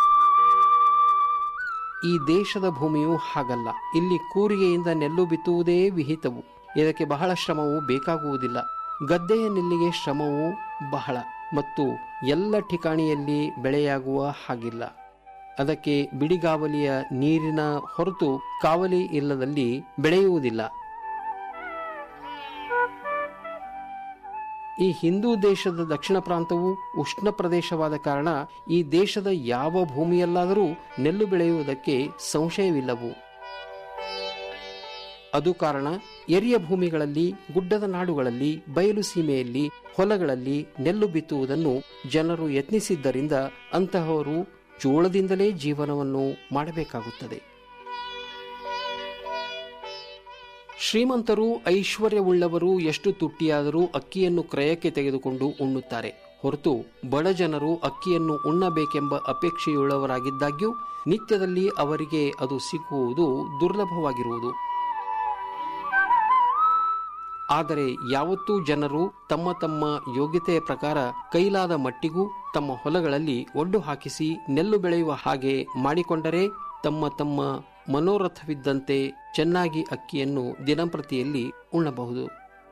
ಈ ದೇಶದ ಭೂಮಿಯು ಹಾಗಲ್ಲ ಇಲ್ಲಿ ಕೂರಿಗೆಯಿಂದ ನೆಲ್ಲು ಬಿತ್ತುವುದೇ ವಿಹಿತವು ಇದಕ್ಕೆ ಬಹಳ ಶ್ರಮವು ಬೇಕಾಗುವುದಿಲ್ಲ ಗದ್ದೆಯ ನೆಲ್ಲಿಗೆ ಶ್ರಮವು ಬಹಳ ಮತ್ತು ಎಲ್ಲ ಠಿಕಾಣಿಯಲ್ಲಿ ಬೆಳೆಯಾಗುವ ಹಾಗಿಲ್ಲ ಅದಕ್ಕೆ ಬಿಡಿಗಾವಲಿಯ ನೀರಿನ ಹೊರತು ಕಾವಲಿ ಇಲ್ಲದಲ್ಲಿ ಬೆಳೆಯುವುದಿಲ್ಲ ಈ ಹಿಂದೂ ದೇಶದ ದಕ್ಷಿಣ ಪ್ರಾಂತವು ಉಷ್ಣ ಪ್ರದೇಶವಾದ ಕಾರಣ ಈ ದೇಶದ ಯಾವ ಭೂಮಿಯಲ್ಲಾದರೂ ನೆಲ್ಲು ಬೆಳೆಯುವುದಕ್ಕೆ ಸಂಶಯವಿಲ್ಲವು ಅದು ಕಾರಣ ಎರಿಯ ಭೂಮಿಗಳಲ್ಲಿ ಗುಡ್ಡದ ನಾಡುಗಳಲ್ಲಿ ಬಯಲು ಸೀಮೆಯಲ್ಲಿ ಹೊಲಗಳಲ್ಲಿ ನೆಲ್ಲು ಬಿತ್ತುವುದನ್ನು ಜನರು ಯತ್ನಿಸಿದ್ದರಿಂದ ಅಂತಹವರು ಜೋಳದಿಂದಲೇ ಜೀವನವನ್ನು ಮಾಡಬೇಕಾಗುತ್ತದೆ ಶ್ರೀಮಂತರು ಐಶ್ವರ್ಯವುಳ್ಳವರು ಎಷ್ಟು ತುಟ್ಟಿಯಾದರೂ ಅಕ್ಕಿಯನ್ನು ಕ್ರಯಕ್ಕೆ ತೆಗೆದುಕೊಂಡು ಉಣ್ಣುತ್ತಾರೆ ಹೊರತು ಬಡ ಜನರು ಅಕ್ಕಿಯನ್ನು ಉಣ್ಣಬೇಕೆಂಬ ಅಪೇಕ್ಷೆಯುಳ್ಳವರಾಗಿದ್ದಾಗ್ಯೂ ನಿತ್ಯದಲ್ಲಿ ಅವರಿಗೆ ಅದು ಸಿಗುವುದು ದುರ್ಲಭವಾಗಿರುವುದು ಆದರೆ ಯಾವತ್ತೂ ಜನರು ತಮ್ಮ ತಮ್ಮ ಯೋಗ್ಯತೆಯ ಪ್ರಕಾರ ಕೈಲಾದ ಮಟ್ಟಿಗೂ ತಮ್ಮ ಹೊಲಗಳಲ್ಲಿ ಒಡ್ಡು ಹಾಕಿಸಿ ನೆಲ್ಲು ಬೆಳೆಯುವ ಹಾಗೆ ಮಾಡಿಕೊಂಡರೆ ತಮ್ಮ ತಮ್ಮ ಮನೋರಥವಿದ್ದಂತೆ ಚೆನ್ನಾಗಿ ಅಕ್ಕಿಯನ್ನು ದಿನಂಪ್ರತಿಯಲ್ಲಿ ಉಣ್ಣಬಹುದು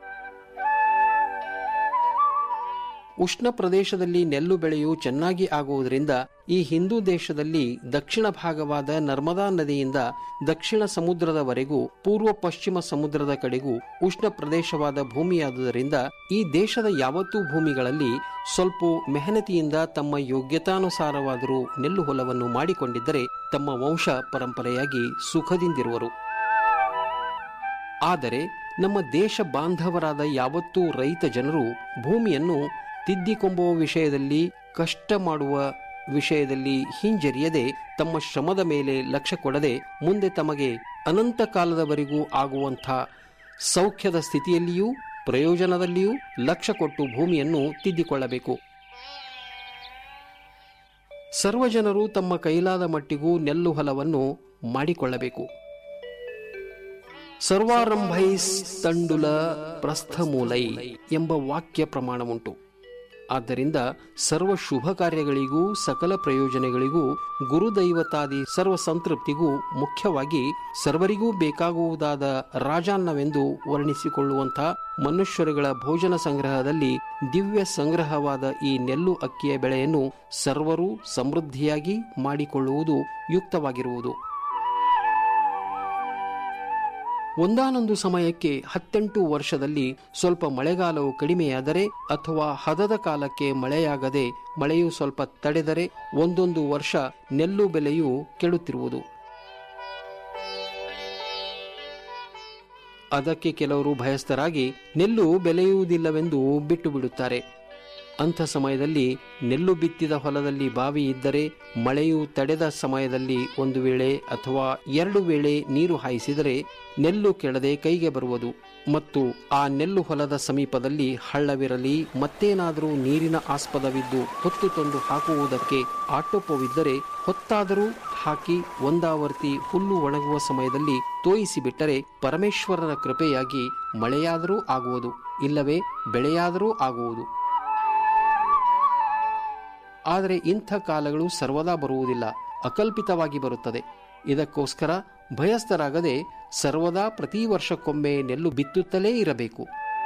ಉಷ್ಣ ಪ್ರದೇಶದಲ್ಲಿ ನೆಲ್ಲು ಬೆಳೆಯು ಚೆನ್ನಾಗಿ ಆಗುವುದರಿಂದ ಈ ಹಿಂದೂ ದೇಶದಲ್ಲಿ ದಕ್ಷಿಣ ಭಾಗವಾದ ನರ್ಮದಾ ನದಿಯಿಂದ ದಕ್ಷಿಣ ಸಮುದ್ರದವರೆಗೂ ಪೂರ್ವ ಪಶ್ಚಿಮ ಸಮುದ್ರದ ಕಡೆಗೂ ಉಷ್ಣ ಪ್ರದೇಶವಾದ ಭೂಮಿಯಾದುದರಿಂದ ಈ ದೇಶದ ಯಾವತ್ತೂ ಭೂಮಿಗಳಲ್ಲಿ ಸ್ವಲ್ಪ ಮೆಹನತಿಯಿಂದ ತಮ್ಮ ಯೋಗ್ಯತಾನುಸಾರವಾದರೂ ನೆಲ್ಲು ಹೊಲವನ್ನು ಮಾಡಿಕೊಂಡಿದ್ದರೆ ತಮ್ಮ ವಂಶ ಪರಂಪರೆಯಾಗಿ ಸುಖದಿಂದಿರುವರು ಆದರೆ ನಮ್ಮ ದೇಶ ಬಾಂಧವರಾದ ಯಾವತ್ತೂ ರೈತ ಜನರು ಭೂಮಿಯನ್ನು ತಿದ್ದಿಕೊಂಬುವ ವಿಷಯದಲ್ಲಿ ಕಷ್ಟ ಮಾಡುವ ವಿಷಯದಲ್ಲಿ ಹಿಂಜರಿಯದೆ ತಮ್ಮ ಶ್ರಮದ ಮೇಲೆ ಲಕ್ಷ್ಯ ಕೊಡದೆ ಮುಂದೆ ತಮಗೆ ಅನಂತ ಕಾಲದವರೆಗೂ ಆಗುವಂಥ ಸೌಖ್ಯದ ಸ್ಥಿತಿಯಲ್ಲಿಯೂ ಪ್ರಯೋಜನದಲ್ಲಿಯೂ ಲಕ್ಷ್ಯ ಕೊಟ್ಟು ಭೂಮಿಯನ್ನು ತಿದ್ದಿಕೊಳ್ಳಬೇಕು ಸರ್ವಜನರು ತಮ್ಮ ಕೈಲಾದ ಮಟ್ಟಿಗೂ ನೆಲ್ಲು ಹೊಲವನ್ನು ಮಾಡಿಕೊಳ್ಳಬೇಕು ಸರ್ವಾರಂಭೈಸ್ ತಂಡುಲ ಪ್ರಸ್ಥಮೂಲೈ ಎಂಬ ವಾಕ್ಯ ಪ್ರಮಾಣವುಂಟು ಆದ್ದರಿಂದ ಸರ್ವ ಶುಭ ಕಾರ್ಯಗಳಿಗೂ ಸಕಲ ಪ್ರಯೋಜನಗಳಿಗೂ ಗುರುದೈವತಾದಿ ಸರ್ವ ಸಂತೃಪ್ತಿಗೂ ಮುಖ್ಯವಾಗಿ ಸರ್ವರಿಗೂ ಬೇಕಾಗುವುದಾದ ರಾಜಾನ್ನವೆಂದು ವರ್ಣಿಸಿಕೊಳ್ಳುವಂಥ ಮನುಷ್ಯರುಗಳ ಭೋಜನ ಸಂಗ್ರಹದಲ್ಲಿ ದಿವ್ಯ ಸಂಗ್ರಹವಾದ ಈ ನೆಲ್ಲು ಅಕ್ಕಿಯ ಬೆಳೆಯನ್ನು ಸರ್ವರೂ ಸಮೃದ್ಧಿಯಾಗಿ ಮಾಡಿಕೊಳ್ಳುವುದು ಯುಕ್ತವಾಗಿರುವುದು ಒಂದಾನೊಂದು ಸಮಯಕ್ಕೆ ಹತ್ತೆಂಟು ವರ್ಷದಲ್ಲಿ ಸ್ವಲ್ಪ ಮಳೆಗಾಲವು ಕಡಿಮೆಯಾದರೆ ಅಥವಾ ಹದದ ಕಾಲಕ್ಕೆ ಮಳೆಯಾಗದೆ ಮಳೆಯು ಸ್ವಲ್ಪ ತಡೆದರೆ ಒಂದೊಂದು ವರ್ಷ ನೆಲ್ಲು ಬೆಲೆಯು ಕೆಡುತ್ತಿರುವುದು ಅದಕ್ಕೆ ಕೆಲವರು ಭಯಸ್ಥರಾಗಿ ನೆಲ್ಲು ಬೆಳೆಯುವುದಿಲ್ಲವೆಂದು ಬಿಟ್ಟು ಬಿಡುತ್ತಾರೆ ಅಂಥ ಸಮಯದಲ್ಲಿ ನೆಲ್ಲು ಬಿತ್ತಿದ ಹೊಲದಲ್ಲಿ ಬಾವಿ ಇದ್ದರೆ ಮಳೆಯು ತಡೆದ ಸಮಯದಲ್ಲಿ ಒಂದು ವೇಳೆ ಅಥವಾ ಎರಡು ವೇಳೆ ನೀರು ಹಾಯಿಸಿದರೆ ನೆಲ್ಲು ಕೆಳದೆ ಕೈಗೆ ಬರುವುದು ಮತ್ತು ಆ ನೆಲ್ಲು ಹೊಲದ ಸಮೀಪದಲ್ಲಿ ಹಳ್ಳವಿರಲಿ ಮತ್ತೇನಾದರೂ ನೀರಿನ ಆಸ್ಪದವಿದ್ದು ಹೊತ್ತು ತಂದು ಹಾಕುವುದಕ್ಕೆ ಆಟೋಪವಿದ್ದರೆ ಹೊತ್ತಾದರೂ ಹಾಕಿ ಒಂದಾವರ್ತಿ ಹುಲ್ಲು ಒಣಗುವ ಸಮಯದಲ್ಲಿ ತೋಯಿಸಿ ಬಿಟ್ಟರೆ ಪರಮೇಶ್ವರನ ಕೃಪೆಯಾಗಿ ಮಳೆಯಾದರೂ ಆಗುವುದು ಇಲ್ಲವೇ ಬೆಳೆಯಾದರೂ ಆಗುವುದು ಆದರೆ ಇಂಥ ಕಾಲಗಳು ಸರ್ವದಾ ಬರುವುದಿಲ್ಲ ಅಕಲ್ಪಿತವಾಗಿ ಬರುತ್ತದೆ ಇದಕ್ಕೋಸ್ಕರ ಭಯಸ್ಥರಾಗದೆ ಸರ್ವದಾ ಪ್ರತಿ ವರ್ಷಕ್ಕೊಮ್ಮೆ ನೆಲ್ಲು ಬಿತ್ತುತ್ತಲೇ ಇರಬೇಕು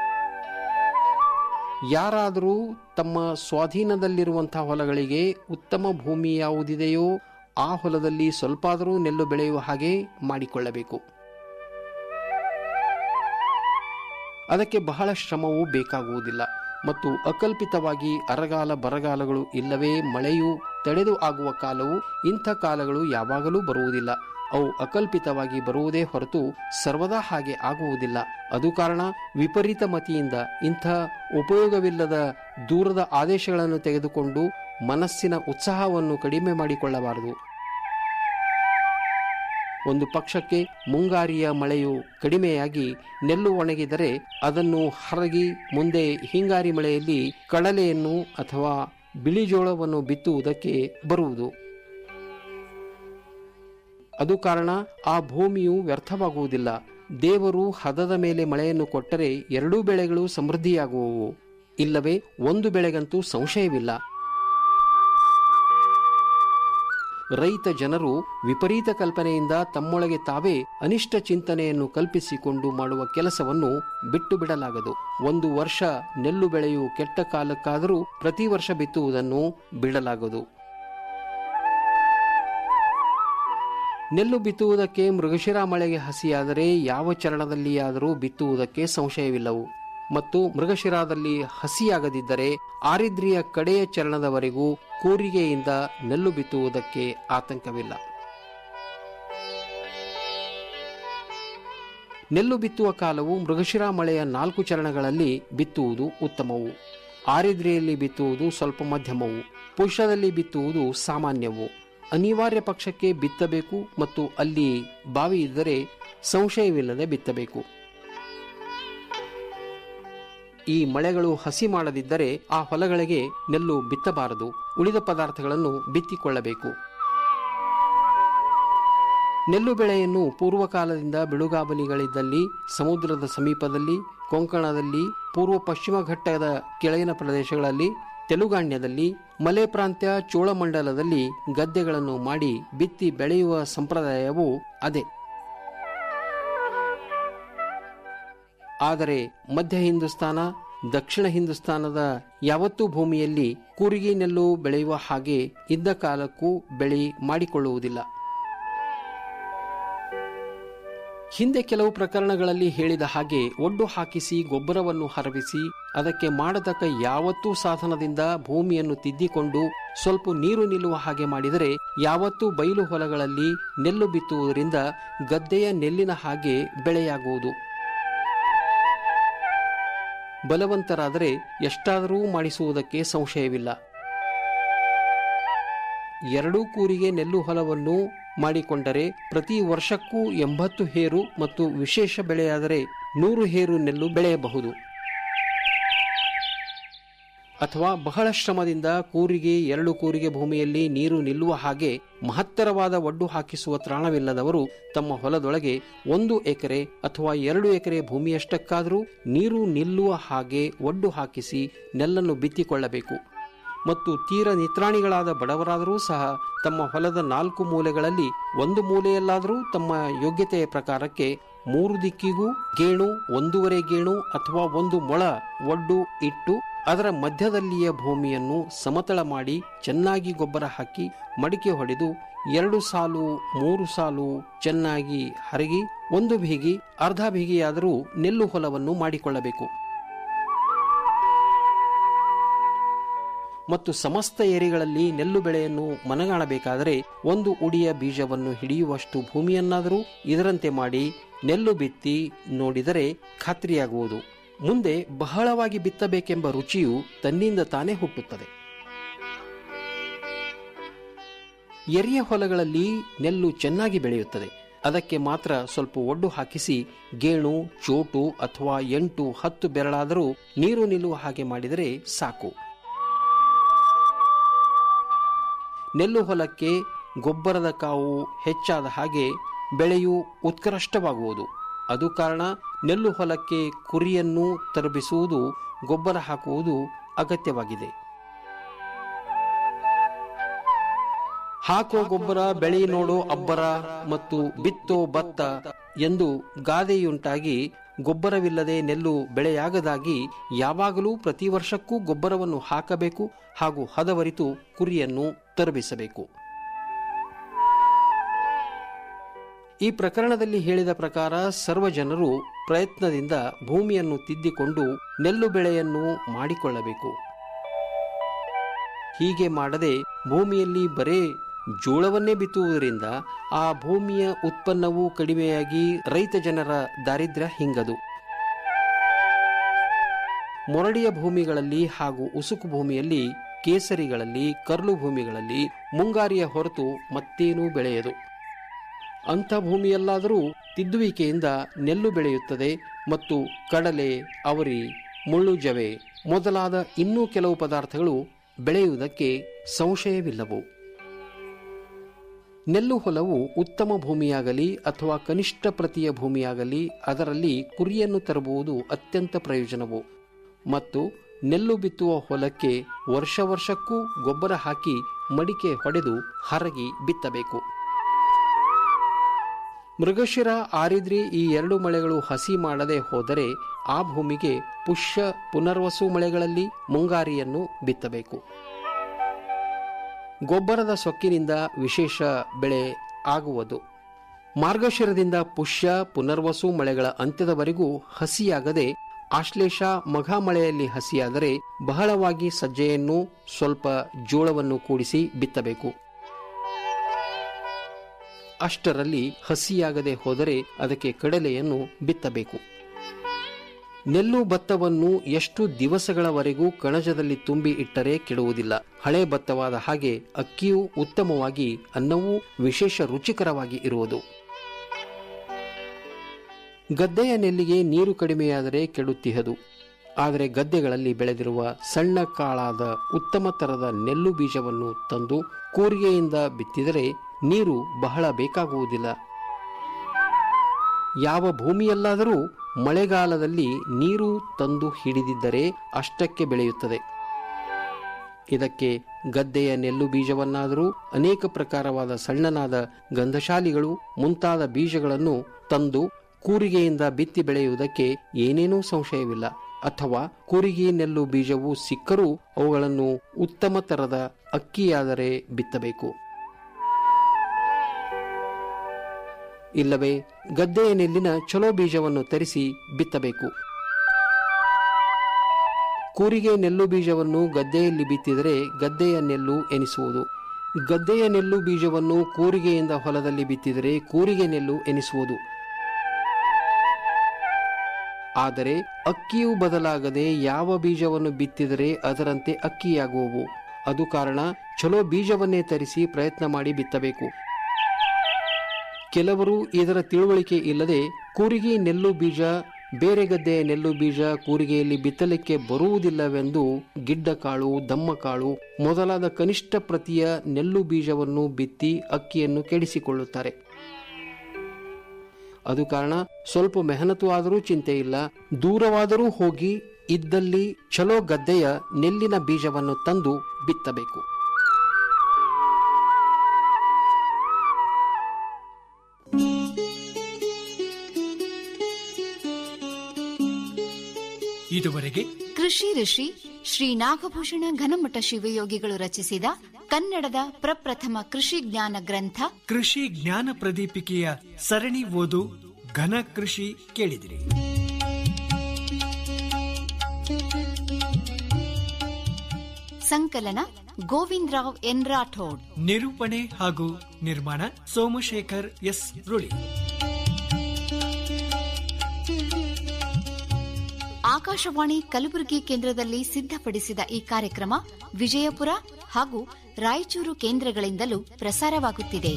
ಯಾರಾದರೂ ತಮ್ಮ ಸ್ವಾಧೀನದಲ್ಲಿರುವಂತಹ ಹೊಲಗಳಿಗೆ ಉತ್ತಮ ಭೂಮಿ ಯಾವುದಿದೆಯೋ ಆ ಹೊಲದಲ್ಲಿ ಸ್ವಲ್ಪಾದರೂ ನೆಲ್ಲು ಬೆಳೆಯುವ ಹಾಗೆ ಮಾಡಿಕೊಳ್ಳಬೇಕು ಅದಕ್ಕೆ ಬಹಳ ಶ್ರಮವೂ ಬೇಕಾಗುವುದಿಲ್ಲ ಮತ್ತು ಅಕಲ್ಪಿತವಾಗಿ ಅರಗಾಲ ಬರಗಾಲಗಳು ಇಲ್ಲವೇ ಮಳೆಯು ತಡೆದು ಆಗುವ ಕಾಲವು ಇಂಥ ಕಾಲಗಳು ಯಾವಾಗಲೂ ಬರುವುದಿಲ್ಲ ಅವು ಅಕಲ್ಪಿತವಾಗಿ ಬರುವುದೇ ಹೊರತು ಸರ್ವದಾ ಹಾಗೆ ಆಗುವುದಿಲ್ಲ ಅದು ಕಾರಣ ವಿಪರೀತ ಮತಿಯಿಂದ ಇಂಥ ಉಪಯೋಗವಿಲ್ಲದ ದೂರದ ಆದೇಶಗಳನ್ನು ತೆಗೆದುಕೊಂಡು ಮನಸ್ಸಿನ ಉತ್ಸಾಹವನ್ನು ಕಡಿಮೆ ಮಾಡಿಕೊಳ್ಳಬಾರದು ಒಂದು ಪಕ್ಷಕ್ಕೆ ಮುಂಗಾರಿಯ ಮಳೆಯು ಕಡಿಮೆಯಾಗಿ ನೆಲ್ಲು ಒಣಗಿದರೆ ಅದನ್ನು ಹರಗಿ ಮುಂದೆ ಹಿಂಗಾರಿ ಮಳೆಯಲ್ಲಿ ಕಡಲೆಯನ್ನು ಅಥವಾ ಬಿಳಿಜೋಳವನ್ನು ಬಿತ್ತುವುದಕ್ಕೆ ಬರುವುದು ಅದು ಕಾರಣ ಆ ಭೂಮಿಯು ವ್ಯರ್ಥವಾಗುವುದಿಲ್ಲ ದೇವರು ಹದದ ಮೇಲೆ ಮಳೆಯನ್ನು ಕೊಟ್ಟರೆ ಎರಡೂ ಬೆಳೆಗಳು ಸಮೃದ್ಧಿಯಾಗುವವು ಇಲ್ಲವೇ ಒಂದು ಬೆಳೆಗಂತೂ ಸಂಶಯವಿಲ್ಲ ರೈತ ಜನರು ವಿಪರೀತ ಕಲ್ಪನೆಯಿಂದ ತಮ್ಮೊಳಗೆ ತಾವೇ ಅನಿಷ್ಟ ಚಿಂತನೆಯನ್ನು ಕಲ್ಪಿಸಿಕೊಂಡು ಮಾಡುವ ಕೆಲಸವನ್ನು ಬಿಟ್ಟು ಬಿಡಲಾಗದು ಒಂದು ವರ್ಷ ನೆಲ್ಲು ಬೆಳೆಯು ಕೆಟ್ಟ ಕಾಲಕ್ಕಾದರೂ ಪ್ರತಿ ವರ್ಷ ಬಿತ್ತುವುದನ್ನು ಬಿಡಲಾಗದು ನೆಲ್ಲು ಬಿತ್ತುವುದಕ್ಕೆ ಮೃಗಶಿರ ಮಳೆಗೆ ಹಸಿಯಾದರೆ ಯಾವ ಚರಣದಲ್ಲಿಯಾದರೂ ಬಿತ್ತುವುದಕ್ಕೆ ಸಂಶಯವಿಲ್ಲವು ಮತ್ತು ಮೃಗಶಿರಾದಲ್ಲಿ ಹಸಿಯಾಗದಿದ್ದರೆ ಆರಿದ್ರಿಯ ಕಡೆಯ ಚರಣದವರೆಗೂ ಕೂರಿಗೆಯಿಂದ ನೆಲ್ಲು ಬಿತ್ತುವುದಕ್ಕೆ ಆತಂಕವಿಲ್ಲ ನೆಲ್ಲು ಬಿತ್ತುವ ಕಾಲವು ಮೃಗಶಿರ ಮಳೆಯ ನಾಲ್ಕು ಚರಣಗಳಲ್ಲಿ ಬಿತ್ತುವುದು ಉತ್ತಮವು ಆರಿದ್ರಿಯಲ್ಲಿ ಬಿತ್ತುವುದು ಸ್ವಲ್ಪ ಮಧ್ಯಮವು ಪುರುಷದಲ್ಲಿ ಬಿತ್ತುವುದು ಸಾಮಾನ್ಯವು ಅನಿವಾರ್ಯ ಪಕ್ಷಕ್ಕೆ ಬಿತ್ತಬೇಕು ಮತ್ತು ಅಲ್ಲಿ ಬಾವಿ ಇದ್ದರೆ ಸಂಶಯವಿಲ್ಲದೆ ಬಿತ್ತಬೇಕು ಈ ಮಳೆಗಳು ಹಸಿ ಮಾಡದಿದ್ದರೆ ಆ ಹೊಲಗಳಿಗೆ ನೆಲ್ಲು ಬಿತ್ತಬಾರದು ಉಳಿದ ಪದಾರ್ಥಗಳನ್ನು ಬಿತ್ತಿಕೊಳ್ಳಬೇಕು ನೆಲ್ಲು ಬೆಳೆಯನ್ನು ಪೂರ್ವಕಾಲದಿಂದ ಬಿಳುಗಾಬಲಿಗಳಿದ್ದಲ್ಲಿ ಸಮುದ್ರದ ಸಮೀಪದಲ್ಲಿ ಕೊಂಕಣದಲ್ಲಿ ಪೂರ್ವ ಪಶ್ಚಿಮ ಘಟ್ಟದ ಕೆಳಗಿನ ಪ್ರದೇಶಗಳಲ್ಲಿ ತೆಲುಗಾಣ್ಯದಲ್ಲಿ ಮಲೆ ಪ್ರಾಂತ್ಯ ಚೋಳಮಂಡಲದಲ್ಲಿ ಗದ್ದೆಗಳನ್ನು ಮಾಡಿ ಬಿತ್ತಿ ಬೆಳೆಯುವ ಸಂಪ್ರದಾಯವು ಅದೇ ಆದರೆ ಮಧ್ಯ ಹಿಂದೂಸ್ತಾನ ದಕ್ಷಿಣ ಹಿಂದೂಸ್ತಾನದ ಯಾವತ್ತೂ ಭೂಮಿಯಲ್ಲಿ ಕೂರಿಗೆ ನೆಲ್ಲು ಬೆಳೆಯುವ ಹಾಗೆ ಇದ್ದ ಕಾಲಕ್ಕೂ ಬೆಳೆ ಮಾಡಿಕೊಳ್ಳುವುದಿಲ್ಲ ಹಿಂದೆ ಕೆಲವು ಪ್ರಕರಣಗಳಲ್ಲಿ ಹೇಳಿದ ಹಾಗೆ ಒಡ್ಡು ಹಾಕಿಸಿ ಗೊಬ್ಬರವನ್ನು ಹರವಿಸಿ ಅದಕ್ಕೆ ಮಾಡತಕ್ಕ ಯಾವತ್ತೂ ಸಾಧನದಿಂದ ಭೂಮಿಯನ್ನು ತಿದ್ದಿಕೊಂಡು ಸ್ವಲ್ಪ ನೀರು ನಿಲ್ಲುವ ಹಾಗೆ ಮಾಡಿದರೆ ಯಾವತ್ತೂ ಬಯಲು ಹೊಲಗಳಲ್ಲಿ ನೆಲ್ಲು ಬಿತ್ತುವುದರಿಂದ ಗದ್ದೆಯ ನೆಲ್ಲಿನ ಹಾಗೆ ಬೆಳೆಯಾಗುವುದು ಬಲವಂತರಾದರೆ ಎಷ್ಟಾದರೂ ಮಾಡಿಸುವುದಕ್ಕೆ ಸಂಶಯವಿಲ್ಲ ಎರಡೂ ಕೂರಿಗೆ ನೆಲ್ಲು ಹೊಲವನ್ನು ಮಾಡಿಕೊಂಡರೆ ಪ್ರತಿ ವರ್ಷಕ್ಕೂ ಎಂಬತ್ತು ಹೇರು ಮತ್ತು ವಿಶೇಷ ಬೆಳೆಯಾದರೆ ನೂರು ಹೇರು ನೆಲ್ಲು ಬೆಳೆಯಬಹುದು ಅಥವಾ ಬಹಳ ಶ್ರಮದಿಂದ ಕೂರಿಗೆ ಎರಡು ಕೂರಿಗೆ ಭೂಮಿಯಲ್ಲಿ ನೀರು ನಿಲ್ಲುವ ಹಾಗೆ ಮಹತ್ತರವಾದ ಒಡ್ಡು ಹಾಕಿಸುವ ತ್ರಾಣವಿಲ್ಲದವರು ತಮ್ಮ ಹೊಲದೊಳಗೆ ಒಂದು ಎಕರೆ ಅಥವಾ ಎರಡು ಎಕರೆ ಭೂಮಿಯಷ್ಟಕ್ಕಾದರೂ ನೀರು ನಿಲ್ಲುವ ಹಾಗೆ ಒಡ್ಡು ಹಾಕಿಸಿ ನೆಲ್ಲನ್ನು ಬಿತ್ತಿಕೊಳ್ಳಬೇಕು ಮತ್ತು ತೀರ ನಿತ್ರಾಣಿಗಳಾದ ಬಡವರಾದರೂ ಸಹ ತಮ್ಮ ಹೊಲದ ನಾಲ್ಕು ಮೂಲೆಗಳಲ್ಲಿ ಒಂದು ಮೂಲೆಯಲ್ಲಾದರೂ ತಮ್ಮ ಯೋಗ್ಯತೆಯ ಪ್ರಕಾರಕ್ಕೆ ಮೂರು ದಿಕ್ಕಿಗೂ ಗೇಣು ಒಂದೂವರೆ ಗೇಣು ಅಥವಾ ಒಂದು ಮೊಳ ಒಡ್ಡು ಇಟ್ಟು ಅದರ ಮಧ್ಯದಲ್ಲಿಯ ಭೂಮಿಯನ್ನು ಸಮತಳ ಮಾಡಿ ಚೆನ್ನಾಗಿ ಗೊಬ್ಬರ ಹಾಕಿ ಮಡಿಕೆ ಹೊಡೆದು ಎರಡು ಸಾಲು ಮೂರು ಸಾಲು ಚೆನ್ನಾಗಿ ಹರಗಿ ಒಂದು ಬೀಗಿ ಅರ್ಧ ಬೀಗಿಯಾದರೂ ನೆಲ್ಲು ಹೊಲವನ್ನು ಮಾಡಿಕೊಳ್ಳಬೇಕು ಮತ್ತು ಸಮಸ್ತ ಏರಿಗಳಲ್ಲಿ ನೆಲ್ಲು ಬೆಳೆಯನ್ನು ಮನಗಾಣಬೇಕಾದರೆ ಒಂದು ಉಡಿಯ ಬೀಜವನ್ನು ಹಿಡಿಯುವಷ್ಟು ಭೂಮಿಯನ್ನಾದರೂ ಇದರಂತೆ ಮಾಡಿ ನೆಲ್ಲು ಬಿತ್ತಿ ನೋಡಿದರೆ ಖಾತ್ರಿಯಾಗುವುದು ಮುಂದೆ ಬಹಳವಾಗಿ ಬಿತ್ತಬೇಕೆಂಬ ರುಚಿಯು ತನ್ನಿಂದ ತಾನೇ ಹುಟ್ಟುತ್ತದೆ ಎರೆಯ ಹೊಲಗಳಲ್ಲಿ ನೆಲ್ಲು ಚೆನ್ನಾಗಿ ಬೆಳೆಯುತ್ತದೆ ಅದಕ್ಕೆ ಮಾತ್ರ ಸ್ವಲ್ಪ ಒಡ್ಡು ಹಾಕಿಸಿ ಗೇಣು ಚೋಟು ಅಥವಾ ಎಂಟು ಹತ್ತು ಬೆರಳಾದರೂ ನೀರು ನಿಲ್ಲುವ ಹಾಗೆ ಮಾಡಿದರೆ ಸಾಕು ನೆಲ್ಲು ಹೊಲಕ್ಕೆ ಗೊಬ್ಬರದ ಕಾವು ಹೆಚ್ಚಾದ ಹಾಗೆ ಬೆಳೆಯು ಉತ್ಕೃಷ್ಟವಾಗುವುದು ಅದು ಕಾರಣ ನೆಲ್ಲು ಹೊಲಕ್ಕೆ ಕುರಿಯನ್ನು ತರಬಿಸುವುದು ಗೊಬ್ಬರ ಹಾಕುವುದು ಅಗತ್ಯವಾಗಿದೆ ಹಾಕೋ ಗೊಬ್ಬರ ಬೆಳೆ ನೋಡೋ ಅಬ್ಬರ ಮತ್ತು ಬಿತ್ತೋ ಭತ್ತ ಎಂದು ಗಾದೆಯುಂಟಾಗಿ ಗೊಬ್ಬರವಿಲ್ಲದೆ ನೆಲ್ಲು ಬೆಳೆಯಾಗದಾಗಿ ಯಾವಾಗಲೂ ಪ್ರತಿ ವರ್ಷಕ್ಕೂ ಗೊಬ್ಬರವನ್ನು ಹಾಕಬೇಕು ಹಾಗೂ ಹದವರಿತು ಕುರಿಯನ್ನು ತರಬಿಸಬೇಕು ಈ ಪ್ರಕರಣದಲ್ಲಿ ಹೇಳಿದ ಪ್ರಕಾರ ಸರ್ವ ಜನರು ಪ್ರಯತ್ನದಿಂದ ಭೂಮಿಯನ್ನು ತಿದ್ದಿಕೊಂಡು ನೆಲ್ಲು ಬೆಳೆಯನ್ನು ಮಾಡಿಕೊಳ್ಳಬೇಕು ಹೀಗೆ ಮಾಡದೆ ಭೂಮಿಯಲ್ಲಿ ಬರೇ ಜೋಳವನ್ನೇ ಬಿತ್ತುವುದರಿಂದ ಆ ಭೂಮಿಯ ಉತ್ಪನ್ನವು ಕಡಿಮೆಯಾಗಿ ರೈತ ಜನರ ದಾರಿದ್ರ್ಯ ಹಿಂಗದು ಮೊರಡಿಯ ಭೂಮಿಗಳಲ್ಲಿ ಹಾಗೂ ಉಸುಕು ಭೂಮಿಯಲ್ಲಿ ಕೇಸರಿಗಳಲ್ಲಿ ಕರ್ಲು ಭೂಮಿಗಳಲ್ಲಿ ಮುಂಗಾರಿಯ ಹೊರತು ಮತ್ತೇನೂ ಬೆಳೆಯದು ಅಂಥ ಭೂಮಿಯಲ್ಲಾದರೂ ತಿದ್ದುವಿಕೆಯಿಂದ ನೆಲ್ಲು ಬೆಳೆಯುತ್ತದೆ ಮತ್ತು ಕಡಲೆ ಅವರಿ ಮುಳ್ಳುಜವೆ ಮೊದಲಾದ ಇನ್ನೂ ಕೆಲವು ಪದಾರ್ಥಗಳು ಬೆಳೆಯುವುದಕ್ಕೆ ಸಂಶಯವಿಲ್ಲವು ನೆಲ್ಲು ಹೊಲವು ಉತ್ತಮ ಭೂಮಿಯಾಗಲಿ ಅಥವಾ ಕನಿಷ್ಠ ಪ್ರತಿಯ ಭೂಮಿಯಾಗಲಿ ಅದರಲ್ಲಿ ಕುರಿಯನ್ನು ತರಬಹುದು ಅತ್ಯಂತ ಪ್ರಯೋಜನವು ಮತ್ತು ನೆಲ್ಲು ಬಿತ್ತುವ ಹೊಲಕ್ಕೆ ವರ್ಷ ವರ್ಷಕ್ಕೂ ಗೊಬ್ಬರ ಹಾಕಿ ಮಡಿಕೆ ಹೊಡೆದು ಹರಗಿ ಬಿತ್ತಬೇಕು ಮೃಗಶಿರ ಆರಿದ್ರಿ ಈ ಎರಡು ಮಳೆಗಳು ಹಸಿ ಮಾಡದೆ ಹೋದರೆ ಆ ಭೂಮಿಗೆ ಪುಷ್ಯ ಪುನರ್ವಸು ಮಳೆಗಳಲ್ಲಿ ಮುಂಗಾರಿಯನ್ನು ಬಿತ್ತಬೇಕು ಗೊಬ್ಬರದ ಸೊಕ್ಕಿನಿಂದ ವಿಶೇಷ ಬೆಳೆ ಆಗುವುದು ಮಾರ್ಗಶಿರದಿಂದ ಪುಷ್ಯ ಪುನರ್ವಸು ಮಳೆಗಳ ಅಂತ್ಯದವರೆಗೂ ಹಸಿಯಾಗದೆ ಆಶ್ಲೇಷ ಮಘ ಮಳೆಯಲ್ಲಿ ಹಸಿಯಾದರೆ ಬಹಳವಾಗಿ ಸಜ್ಜೆಯನ್ನು ಸ್ವಲ್ಪ ಜೋಳವನ್ನು ಕೂಡಿಸಿ ಬಿತ್ತಬೇಕು ಅಷ್ಟರಲ್ಲಿ ಹಸಿಯಾಗದೆ ಹೋದರೆ ಅದಕ್ಕೆ ಕಡಲೆಯನ್ನು ಬಿತ್ತಬೇಕು ನೆಲ್ಲು ಭತ್ತವನ್ನು ಎಷ್ಟು ದಿವಸಗಳವರೆಗೂ ಕಣಜದಲ್ಲಿ ತುಂಬಿ ಇಟ್ಟರೆ ಕೆಡುವುದಿಲ್ಲ ಹಳೆ ಭತ್ತವಾದ ಹಾಗೆ ಅಕ್ಕಿಯೂ ಉತ್ತಮವಾಗಿ ಅನ್ನವೂ ವಿಶೇಷ ರುಚಿಕರವಾಗಿ ಇರುವುದು ಗದ್ದೆಯ ನೆಲ್ಲಿಗೆ ನೀರು ಕಡಿಮೆಯಾದರೆ ಕೆಡುತ್ತಿಹದು ಆದರೆ ಗದ್ದೆಗಳಲ್ಲಿ ಬೆಳೆದಿರುವ ಸಣ್ಣ ಕಾಳಾದ ಉತ್ತಮ ತರದ ನೆಲ್ಲು ಬೀಜವನ್ನು ತಂದು ಕೂರಿಗೆಯಿಂದ ಬಿತ್ತಿದರೆ ನೀರು ಬಹಳ ಬೇಕಾಗುವುದಿಲ್ಲ ಯಾವ ಭೂಮಿಯಲ್ಲಾದರೂ ಮಳೆಗಾಲದಲ್ಲಿ ನೀರು ತಂದು ಹಿಡಿದಿದ್ದರೆ ಅಷ್ಟಕ್ಕೆ ಬೆಳೆಯುತ್ತದೆ ಇದಕ್ಕೆ ಗದ್ದೆಯ ನೆಲ್ಲು ಬೀಜವನ್ನಾದರೂ ಅನೇಕ ಪ್ರಕಾರವಾದ ಸಣ್ಣನಾದ ಗಂಧಶಾಲಿಗಳು ಮುಂತಾದ ಬೀಜಗಳನ್ನು ತಂದು ಕೂರಿಗೆಯಿಂದ ಬಿತ್ತಿ ಬೆಳೆಯುವುದಕ್ಕೆ ಏನೇನೂ ಸಂಶಯವಿಲ್ಲ ಅಥವಾ ಕೂರಿಗೆ ನೆಲ್ಲು ಬೀಜವು ಸಿಕ್ಕರೂ ಅವುಗಳನ್ನು ಉತ್ತಮ ತರದ ಅಕ್ಕಿಯಾದರೆ ಬಿತ್ತಬೇಕು ಇಲ್ಲವೇ ಗದ್ದೆಯ ನೆಲ್ಲಿನ ಚಲೋ ಬೀಜವನ್ನು ತರಿಸಿ ಬಿತ್ತಬೇಕು ಕೂರಿಗೆ ನೆಲ್ಲು ಬೀಜವನ್ನು ಗದ್ದೆಯಲ್ಲಿ ಬಿತ್ತಿದರೆ ಗದ್ದೆಯ ನೆಲ್ಲು ಎನಿಸುವುದು ಗದ್ದೆಯ ನೆಲ್ಲು ಬೀಜವನ್ನು ಕೂರಿಗೆಯಿಂದ ಹೊಲದಲ್ಲಿ ಬಿತ್ತಿದರೆ ಕೂರಿಗೆ ನೆಲ್ಲು ಎನಿಸುವುದು ಆದರೆ ಅಕ್ಕಿಯು ಬದಲಾಗದೆ ಯಾವ ಬೀಜವನ್ನು ಬಿತ್ತಿದರೆ ಅದರಂತೆ ಅಕ್ಕಿಯಾಗುವವು ಅದು ಕಾರಣ ಚಲೋ ಬೀಜವನ್ನೇ ತರಿಸಿ ಪ್ರಯತ್ನ ಮಾಡಿ ಬಿತ್ತಬೇಕು ಕೆಲವರು ಇದರ ತಿಳುವಳಿಕೆ ಇಲ್ಲದೆ ಕೂರಿಗೆ ನೆಲ್ಲು ಬೀಜ ಬೇರೆ ಗದ್ದೆಯ ನೆಲ್ಲು ಬೀಜ ಕೂರಿಗೆಯಲ್ಲಿ ಬಿತ್ತಲಿಕ್ಕೆ ಬರುವುದಿಲ್ಲವೆಂದು ಗಿಡ್ಡಕಾಳು ದಮ್ಮಕಾಳು ಮೊದಲಾದ ಕನಿಷ್ಠ ಪ್ರತಿಯ ನೆಲ್ಲು ಬೀಜವನ್ನು ಬಿತ್ತಿ ಅಕ್ಕಿಯನ್ನು ಕೆಡಿಸಿಕೊಳ್ಳುತ್ತಾರೆ ಅದು ಕಾರಣ ಸ್ವಲ್ಪ ಮೆಹನತು ಆದರೂ ಚಿಂತೆ ಇಲ್ಲ ದೂರವಾದರೂ ಹೋಗಿ ಇದ್ದಲ್ಲಿ ಚಲೋ ಗದ್ದೆಯ ನೆಲ್ಲಿನ ಬೀಜವನ್ನು ತಂದು ಬಿತ್ತಬೇಕು ಇದುವರೆಗೆ ಕೃಷಿ ಋಷಿ ಶ್ರೀ ನಾಗಭೂಷಣ ಘನಮಠ ಶಿವಯೋಗಿಗಳು ರಚಿಸಿದ ಕನ್ನಡದ ಪ್ರಪ್ರಥಮ ಕೃಷಿ ಜ್ಞಾನ ಗ್ರಂಥ ಕೃಷಿ ಜ್ಞಾನ ಪ್ರದೀಪಿಕೆಯ ಸರಣಿ ಓದು ಘನ ಕೃಷಿ ಕೇಳಿದಿರಿ ಸಂಕಲನ ಗೋವಿಂದರಾವ್ ಎನ್ ರಾಠೋಡ್ ನಿರೂಪಣೆ ಹಾಗೂ ನಿರ್ಮಾಣ ಸೋಮಶೇಖರ್ ಎಸ್ ರುಳಿ ಆಕಾಶವಾಣಿ ಕಲಬುರಗಿ ಕೇಂದ್ರದಲ್ಲಿ ಸಿದ್ಧಪಡಿಸಿದ ಈ ಕಾರ್ಯಕ್ರಮ ವಿಜಯಪುರ ಹಾಗೂ ರಾಯಚೂರು ಕೇಂದ್ರಗಳಿಂದಲೂ ಪ್ರಸಾರವಾಗುತ್ತಿದೆ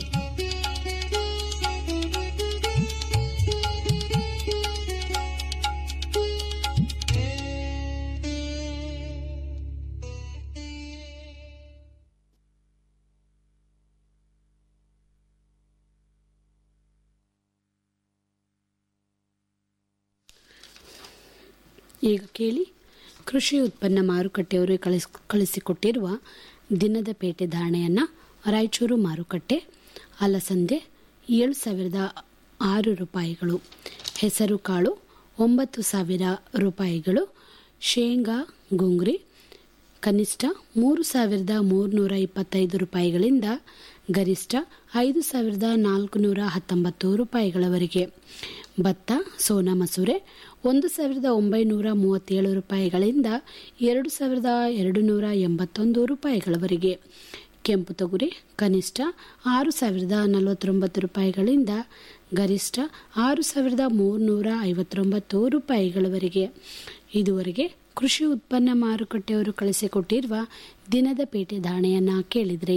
ಈಗ ಕೇಳಿ ಕೃಷಿ ಉತ್ಪನ್ನ ಮಾರುಕಟ್ಟೆಯವರು ಕಳಿಸ್ ಕಳಿಸಿಕೊಟ್ಟಿರುವ ದಿನದ ಪೇಟೆ ಧಾರಣೆಯನ್ನು ರಾಯಚೂರು ಮಾರುಕಟ್ಟೆ ಅಲಸಂದೆ ಏಳು ಸಾವಿರದ ಆರು ರೂಪಾಯಿಗಳು ಹೆಸರು ಕಾಳು ಒಂಬತ್ತು ಸಾವಿರ ರೂಪಾಯಿಗಳು ಶೇಂಗಾ ಗುಂಗ್ರಿ ಕನಿಷ್ಠ ಮೂರು ಸಾವಿರದ ಮೂರುನೂರ ಇಪ್ಪತ್ತೈದು ರೂಪಾಯಿಗಳಿಂದ ಗರಿಷ್ಠ ಐದು ಸಾವಿರದ ನಾಲ್ಕುನೂರ ಹತ್ತೊಂಬತ್ತು ರೂಪಾಯಿಗಳವರೆಗೆ ಭತ್ತ ಸೋನಾ ಮಸೂರೆ ಒಂದು ಸಾವಿರದ ಒಂಬೈನೂರ ಮೂವತ್ತೇಳು ರೂಪಾಯಿಗಳಿಂದ ಎರಡು ಸಾವಿರದ ಎರಡು ನೂರ ಎಂಬತ್ತೊಂದು ರೂಪಾಯಿಗಳವರೆಗೆ ಕೆಂಪು ತೊಗರಿ ಕನಿಷ್ಠ ಆರು ಸಾವಿರದ ನಲವತ್ತೊಂಬತ್ತು ರೂಪಾಯಿಗಳಿಂದ ಗರಿಷ್ಠ ಆರು ಸಾವಿರದ ಮೂರುನೂರ ಐವತ್ತೊಂಬತ್ತು ರೂಪಾಯಿಗಳವರೆಗೆ ಇದುವರೆಗೆ ಕೃಷಿ ಉತ್ಪನ್ನ ಮಾರುಕಟ್ಟೆಯವರು ಕಳಿಸಿಕೊಟ್ಟಿರುವ ದಿನದ ಪೇಟೆ ಧಾರಣೆಯನ್ನ ಕೇಳಿದ್ರಿ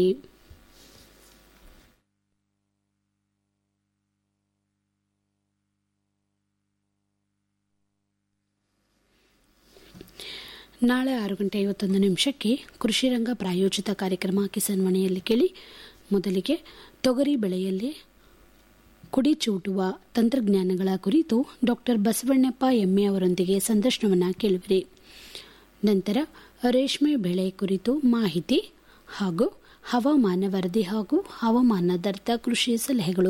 ನಾಳೆ ಆರು ಗಂಟೆ ಐವತ್ತೊಂದು ನಿಮಿಷಕ್ಕೆ ಕೃಷಿ ರಂಗ ಪ್ರಾಯೋಜಿತ ಕಾರ್ಯಕ್ರಮ ಕಿಸಾನ್ ಮನೆಯಲ್ಲಿ ಕೇಳಿ ಮೊದಲಿಗೆ ತೊಗರಿ ಬೆಳೆಯಲ್ಲಿ ಕುಡಿ ಚೂಟುವ ತಂತ್ರಜ್ಞಾನಗಳ ಕುರಿತು ಡಾಕ್ಟರ್ ಬಸವಣ್ಣಪ್ಪ ಎಮ್ಮೆ ಅವರೊಂದಿಗೆ ಸಂದರ್ಶನವನ್ನು ಕೇಳುವಿರಿ ನಂತರ ರೇಷ್ಮೆ ಬೆಳೆ ಕುರಿತು ಮಾಹಿತಿ ಹಾಗೂ ಹವಾಮಾನ ವರದಿ ಹಾಗೂ ಹವಾಮಾನಾಧಾರಿತ ಕೃಷಿ ಸಲಹೆಗಳು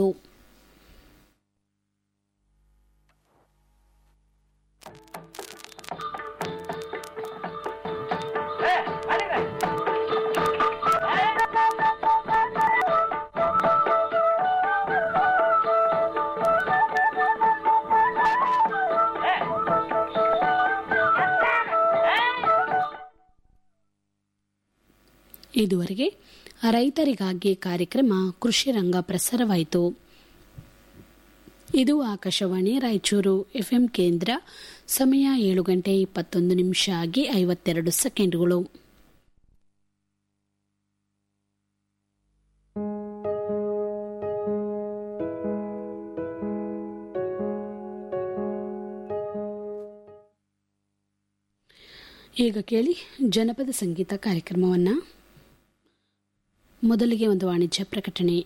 ಇದುವರೆಗೆ ರೈತರಿಗಾಗಿ ಕಾರ್ಯಕ್ರಮ ಕೃಷಿ ರಂಗ ಪ್ರಸಾರವಾಯಿತು ಇದು ಆಕಾಶವಾಣಿ ರಾಯಚೂರು ಎಫ್ಎಂ ಕೇಂದ್ರ ಸಮಯ ಏಳು ಗಂಟೆ ಇಪ್ಪತ್ತೊಂದು ನಿಮಿಷ ಆಗಿ ಐವತ್ತೆರಡು ಸೆಕೆಂಡ್ಗಳು ಈಗ ಕೇಳಿ ಜನಪದ ಸಂಗೀತ ಕಾರ್ಯಕ್ರಮವನ್ನು ಮೊದಲಿಗೆ ಒಂದು ವಾಣಿಜ್ಯ ಪ್ರಕಟಣೆ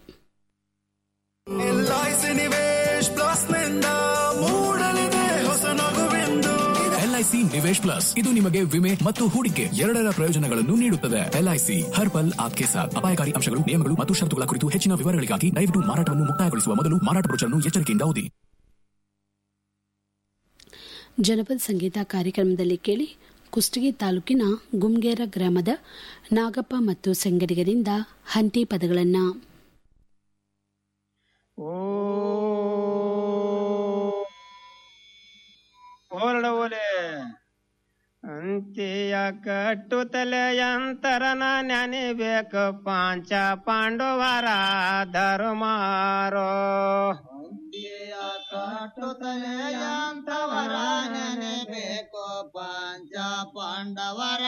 ಎಲ್ಐಸಿ ನಿವೇಶ್ ಪ್ಲಸ್ ನಿಂದ ಮೂಡಲಿದೆ ಹೊಸ ನಗುವೆಂದು ಎಲ್ಐಸಿ ನಿವೇಶ್ ಪ್ಲಸ್ ಇದು ನಿಮಗೆ ವಿಮೆ ಮತ್ತು ಹೂಡಿಕೆ ಎರಡರ ಪ್ರಯೋಜನಗಳನ್ನು ನೀಡುತ್ತದೆ ಎಲ್ಐಸಿ ಹರ್ ಪಲ್ ಆಪ್ಕೆ ಸಾಥ್ ಅಪಾಯಕಾರಿ ಅಂಶಗಳು ನಿಯಮಗಳು ಮತ್ತು ಷರತ್ತುಗಳ ಕುರಿತು ಹೆಚ್ಚಿನ ವಿವರಗಳಿಗಾಗಿ ದಯವಿಟ್ಟು ಮಾರಾಟವನ್ನು ಮುಕ್ತಾಯಗೊಳಿಸುವ ಮೊದಲು ಮಾರಾಟ ಬ್ರೋಚರ್ನ್ನು ಎಚ್ಚರಿಕೆಯಿಂದ ಓದಿ ಜನಪದ ಸಂಗೀತ ಕಾರ್ಯಕ್ರಮದಲ್ಲಿ ಕೇಳಿ ಕುಷ್ಟಗಿ ತಾಲೂಕಿನ ಗುಮ್ಗೇರ ಗ್ರಾಮದ ನಾಗಪ್ಪ ಮತ್ತು ಸಂಗಡಿಗರಿಂದ ಹಂತಿ ಪದಗಳನ್ನು ಓರಡವಲೆ ಅಂತ್ಯ ಕಟ್ಟುತ್ತಲೆಯಂತರನ ನೆನೆಬೇಕು ಪಾಂಚ ಪಾಂಡವರ ಧರ್ಮಾರೋ ಕಟ್ಟುತ್ತಲೆಯಂತವರ ನೆನೆಬೇಕು ಪಂಚ ಪಾಂಡವರ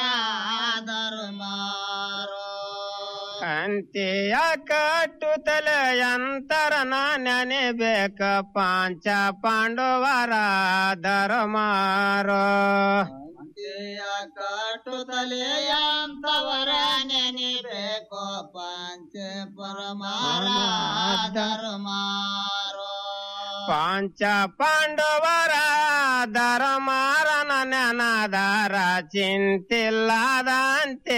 ಧರ್ಮಾರೋ ಅಂತ್ಯ ಕಟ್ಟುತ್ತಲೆಯಂತರನ ನೆನೆಬೇಕ ಪಾಂಚ ಪಾಂಡವರ ಧರ್ಮಾರೋ ಕಟ್ಟುತ್ತಲೆಯಂತವರ ನೆನೆಬೇಕು ಪಂಚ ಪರಮಾರ ಧರ್ಮಾರೋ ಪಾಂಚ ಪಾಂಡವರ ಧರ್ಮಾರನ ನೆನದಾರ ಚಿಂತಿಲ್ಲದಂತೆ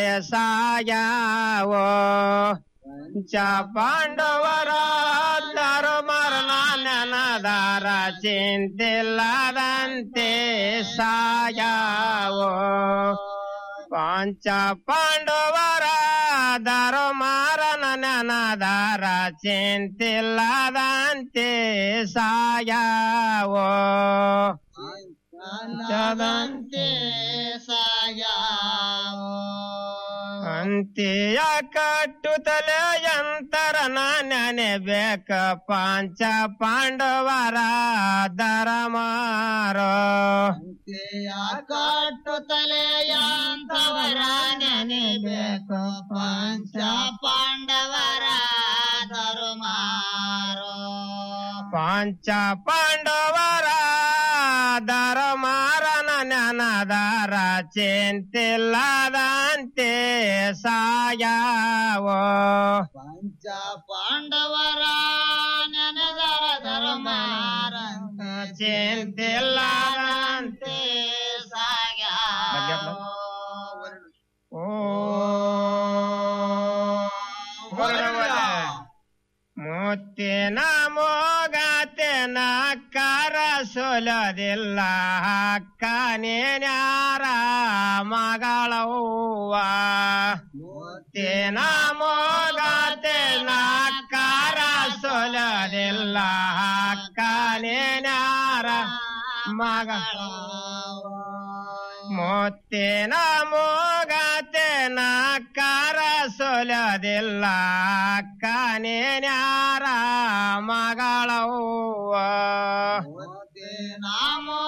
ಸಾಯಾವೋ ಪಂಚ ಪಾಂಡವರ ಧರ್ಮರನ ನೆನದಾರ ಚಿಂತಿಲ್ಲದಂತೆ ಸಾಯಾವೋ ಪಂಚ ಪಾಂಡವರ ಧರ್ಮಾರನ ನೆನದಾರ ಚಿಂತಿಲ್ಲದಂತೆ ಸಾಯಾವೋ ಚದಂತೆ ಸಾಯಾವೋ ಅಂತ್ಯ ಕಟ್ಟುತ್ತಲೇ ಯಂತರ ನೆನೆಬೇಕ ಪಂಚ ಪಾಂಡವರ ದರಮಾರೋ ಕಟ್ಟು ತಲೆಯಂತವರ ನೆನೆಬೇಕು ಪಂಚ ಪಾಂಡವರ ಧರ್ಮಾರೋ ಪಂಚ ಪಾಂಡವರ ದರಮಾರನ ನೆನದಾರ ಚಿಂತಿಲ್ಲದಂತೆ ಸಾಯಾವೋ ಪಂಚ ಪಾಂಡವರ ನೆನೆದರ ಧರ್ಮಾರ ಚಿಂತಿಲ್ಲದಂತೆ ಸಾಗ್ಯಾವ ಓ ಮುತ್ತಿನ ಮೋಗತೆನ ಕರ ಸೊಲದಿಲ್ಲ ಅಕ್ಕನೇನ್ಯಾರ ಮಗಳವ್ವ ಮುತ್ತಿನ ಮೋಗತೆನ ಕರ ಸೊಲದಿಲ್ಲ ಅಕ್ಕನೇನ್ಯಾರ ಮಗಳವ್ವ ಮುತ್ತಿನ ಮೋಗತೆನ ಕರ ಸೊಲದಿಲ್ಲ ಕನೇನ್ಯಾರ ಮಗಳವ್ವ ನಮೋ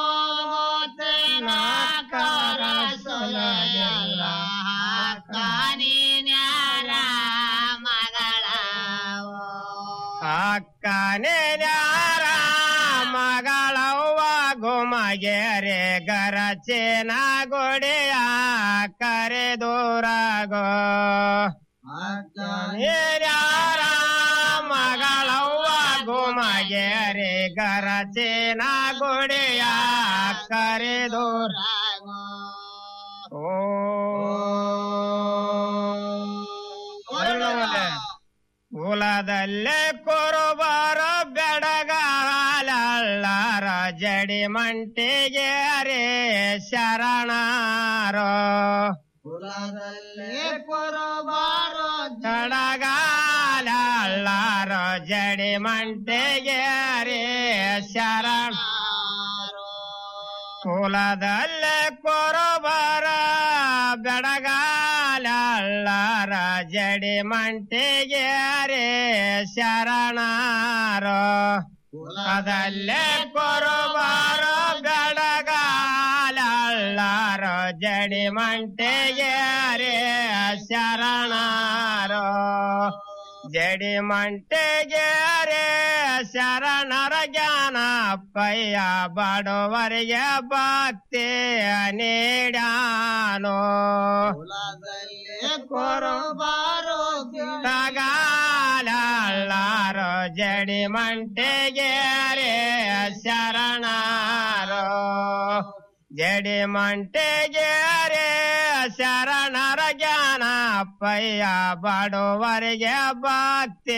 ಕಾರ ಸೊಲಗಲ್ಲ ಕಾನಿನ್ಯಾರ ಮಗಳ ಅಕ್ಕನೇನ್ಯಾರ ಮಗಳವ್ವ ಗುಮಗೆರೆ ಗರಚೇನ ಗೊಡೆಯ ಕರೆದೂರಾಗೋ ಅಕ್ಕನೇನ್ಯಾರ ಮಗಳವ್ವ ಗುಮಗೆರೆ ಗರಚೇನ ಗೊಡೆಯ ಕರೆದೂರಾಗೋ ಓ ಕುಲದಲ್ಲೇ ಕುರುಬರ ಬೆಡಗಾಲಳ್ಳಾರ ಜಡಿ ಮಂಟಿಗೆ ರೇ ಶರಣಾರೋ ಕುಲದಲ್ಲೇ ಕೊರಬಾರೋ ಜಡಗಾಲಳ್ಳಾರ ಜಡಿ ಮಂಟಿಗೆ ರೇ ಶರಣ ಕುಲದಲ್ಲೇ ಕುರುಬರ ಬೆಡಗಾಲಳ್ಳಾರ ಜಡಿ ಮಂಟಿಗೆ ರೇ ಶರಣಾರೋ ಕುಲದಲ್ಲೇ ಕುರುಬರ ಬೆಡಗಾಲಳ್ಳಾರ ಜಡಿ ಮಂಟಿಗೆ ರೇ ಶರಣಾರೋ ಜಡಿ ಮಂಟೆಗೆ ರೇ ಶರಣರ ಜ್ಞಾನ ಪಯ್ಯ ಬಡವರಿಗೆ ಭಕ್ತಿ ನೀಡಾನೋ ಕೊರಬಾರೋ ತಗಾಲಾರೋ ಜಡಿ ಮಂಟೆಗೆ ರೇ ಶರಣಾರೋ ಜಡಿ ಮಂಟೆಗೆ ರೇ ಶರಣರ ಜ್ಞಾನ ಪಯ್ಯ ಬಡವರಿಗೆ ಭಕ್ತಿ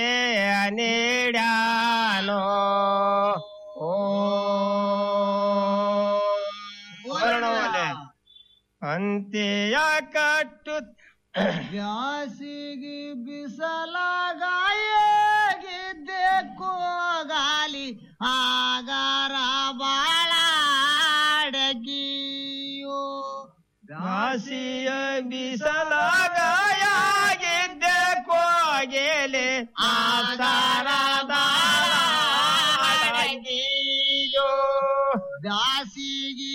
ನೀಡಾನೋ ಓ ಅಂತ್ಯ ಕಟ್ಟು ಬ್ಯಾಸಿಗೆ ಬಿಸಲಾಗಾಯಿದ್ದೆ ಕೋಗಾಲಿ ಆಗಾರ ಬಾಳ ಅಡಗಿಯೋ ಕಾಸಿಯ ಬಿಸಲಾಗಾಯಾಗಿದ್ದೆ ಕೋಗೆಲೆ ಆಸಾರದಾಳಗಿಯೋ ಬ್ಯಾಸಿಗೆ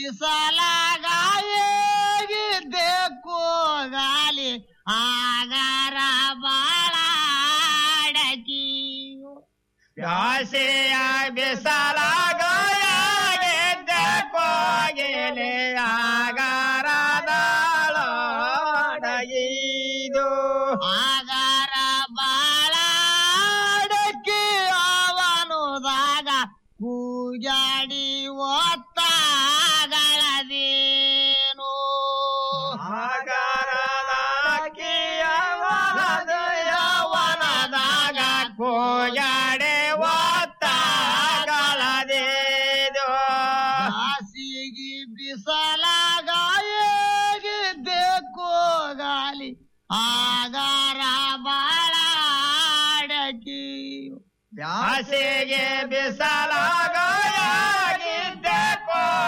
ಬಿಸಲಾಗಾಯಿದ್ದೆ ಕೋಗಾಲಿ ಆಗಾರ ಬಾಳ ಅಡಗಿಯೋ ಕಾಸಿಯ ಬಿಸಲಾಗಾಯಾಗಿದ್ದೆ ಕೋಗೆಲೆ ಆಗಾರದಾಳಗಿಯೋ ಆಗಾರ ಬಾಳಡಕ್ಕೆ ಅವನುದಾಗ ಪೂಜಾಡಿ ಒತ್ತಾಗಳದೇನು ವನದಾಗ ಕೋಯಾಡೆ ಒತ್ತಾಗಳದೇದು ಹಾಸಿಗೆ ಬಿಸಲಾಗಾಯಿದ್ದೆ ಕೋಗಾಲಿ ಆಗಾರ ಬಾಳಡಕಿ ಬ್ಯಾಸಿಗೆ ಬಿಸಲಾಗಿದ್ದೆ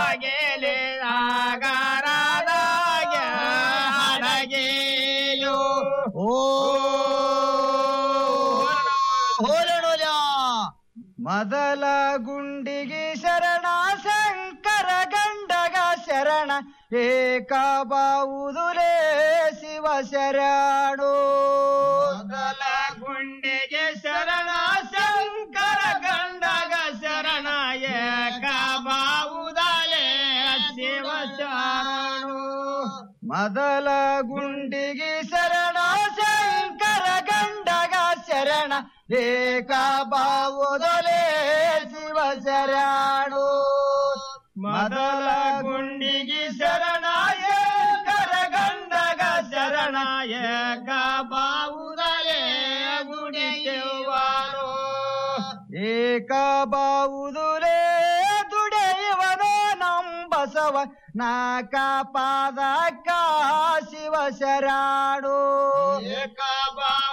ಕೋಗೆಲೆ ಆಗರದಾಗ ಹಡಗೆಯೋ ಹೋಲಣೋಲ ಮೊದಲ ಗುಂಡಿಗೆ ಶರಣ ಶಂಕರ ಗಂಡಗ ಶರಣ ಏಕ ಬಾವುದುಲೇ ಶಿವ ಶರಣು ಮೊದಲ ಗುಂಡಿಗೆ ಶರಣ ಶಂಕರ ಗಂಡಗ ಶರಣ ಏಕ ಬಾವುದಲೇ ಶಿವ ಶರಣು ಮೊದಲ ಗುಂಡಿಗೆ ಶರಣ ಶಂಕರ ಗಂಡಗ ಶರಣ ಏಕ ಬಾವುದಲೇ ಶಿವ ಶರಣು ಮೊದಲ ಗುಂಡಿಗೆ ಶರಣ ಏಕರ ಗಂಡಗ ಶರಣ ಏಕ ಬಾವುದಲೇ ಗುಡಿಯುವನು ಏಕ ಬಾವುದುಲೇ ದುಡೆಯುವನು ನಂಬಸವ ನಾಕ ಪಾದಕ ಶಿವ ಶರಾಡು ಏಕ ಬಾ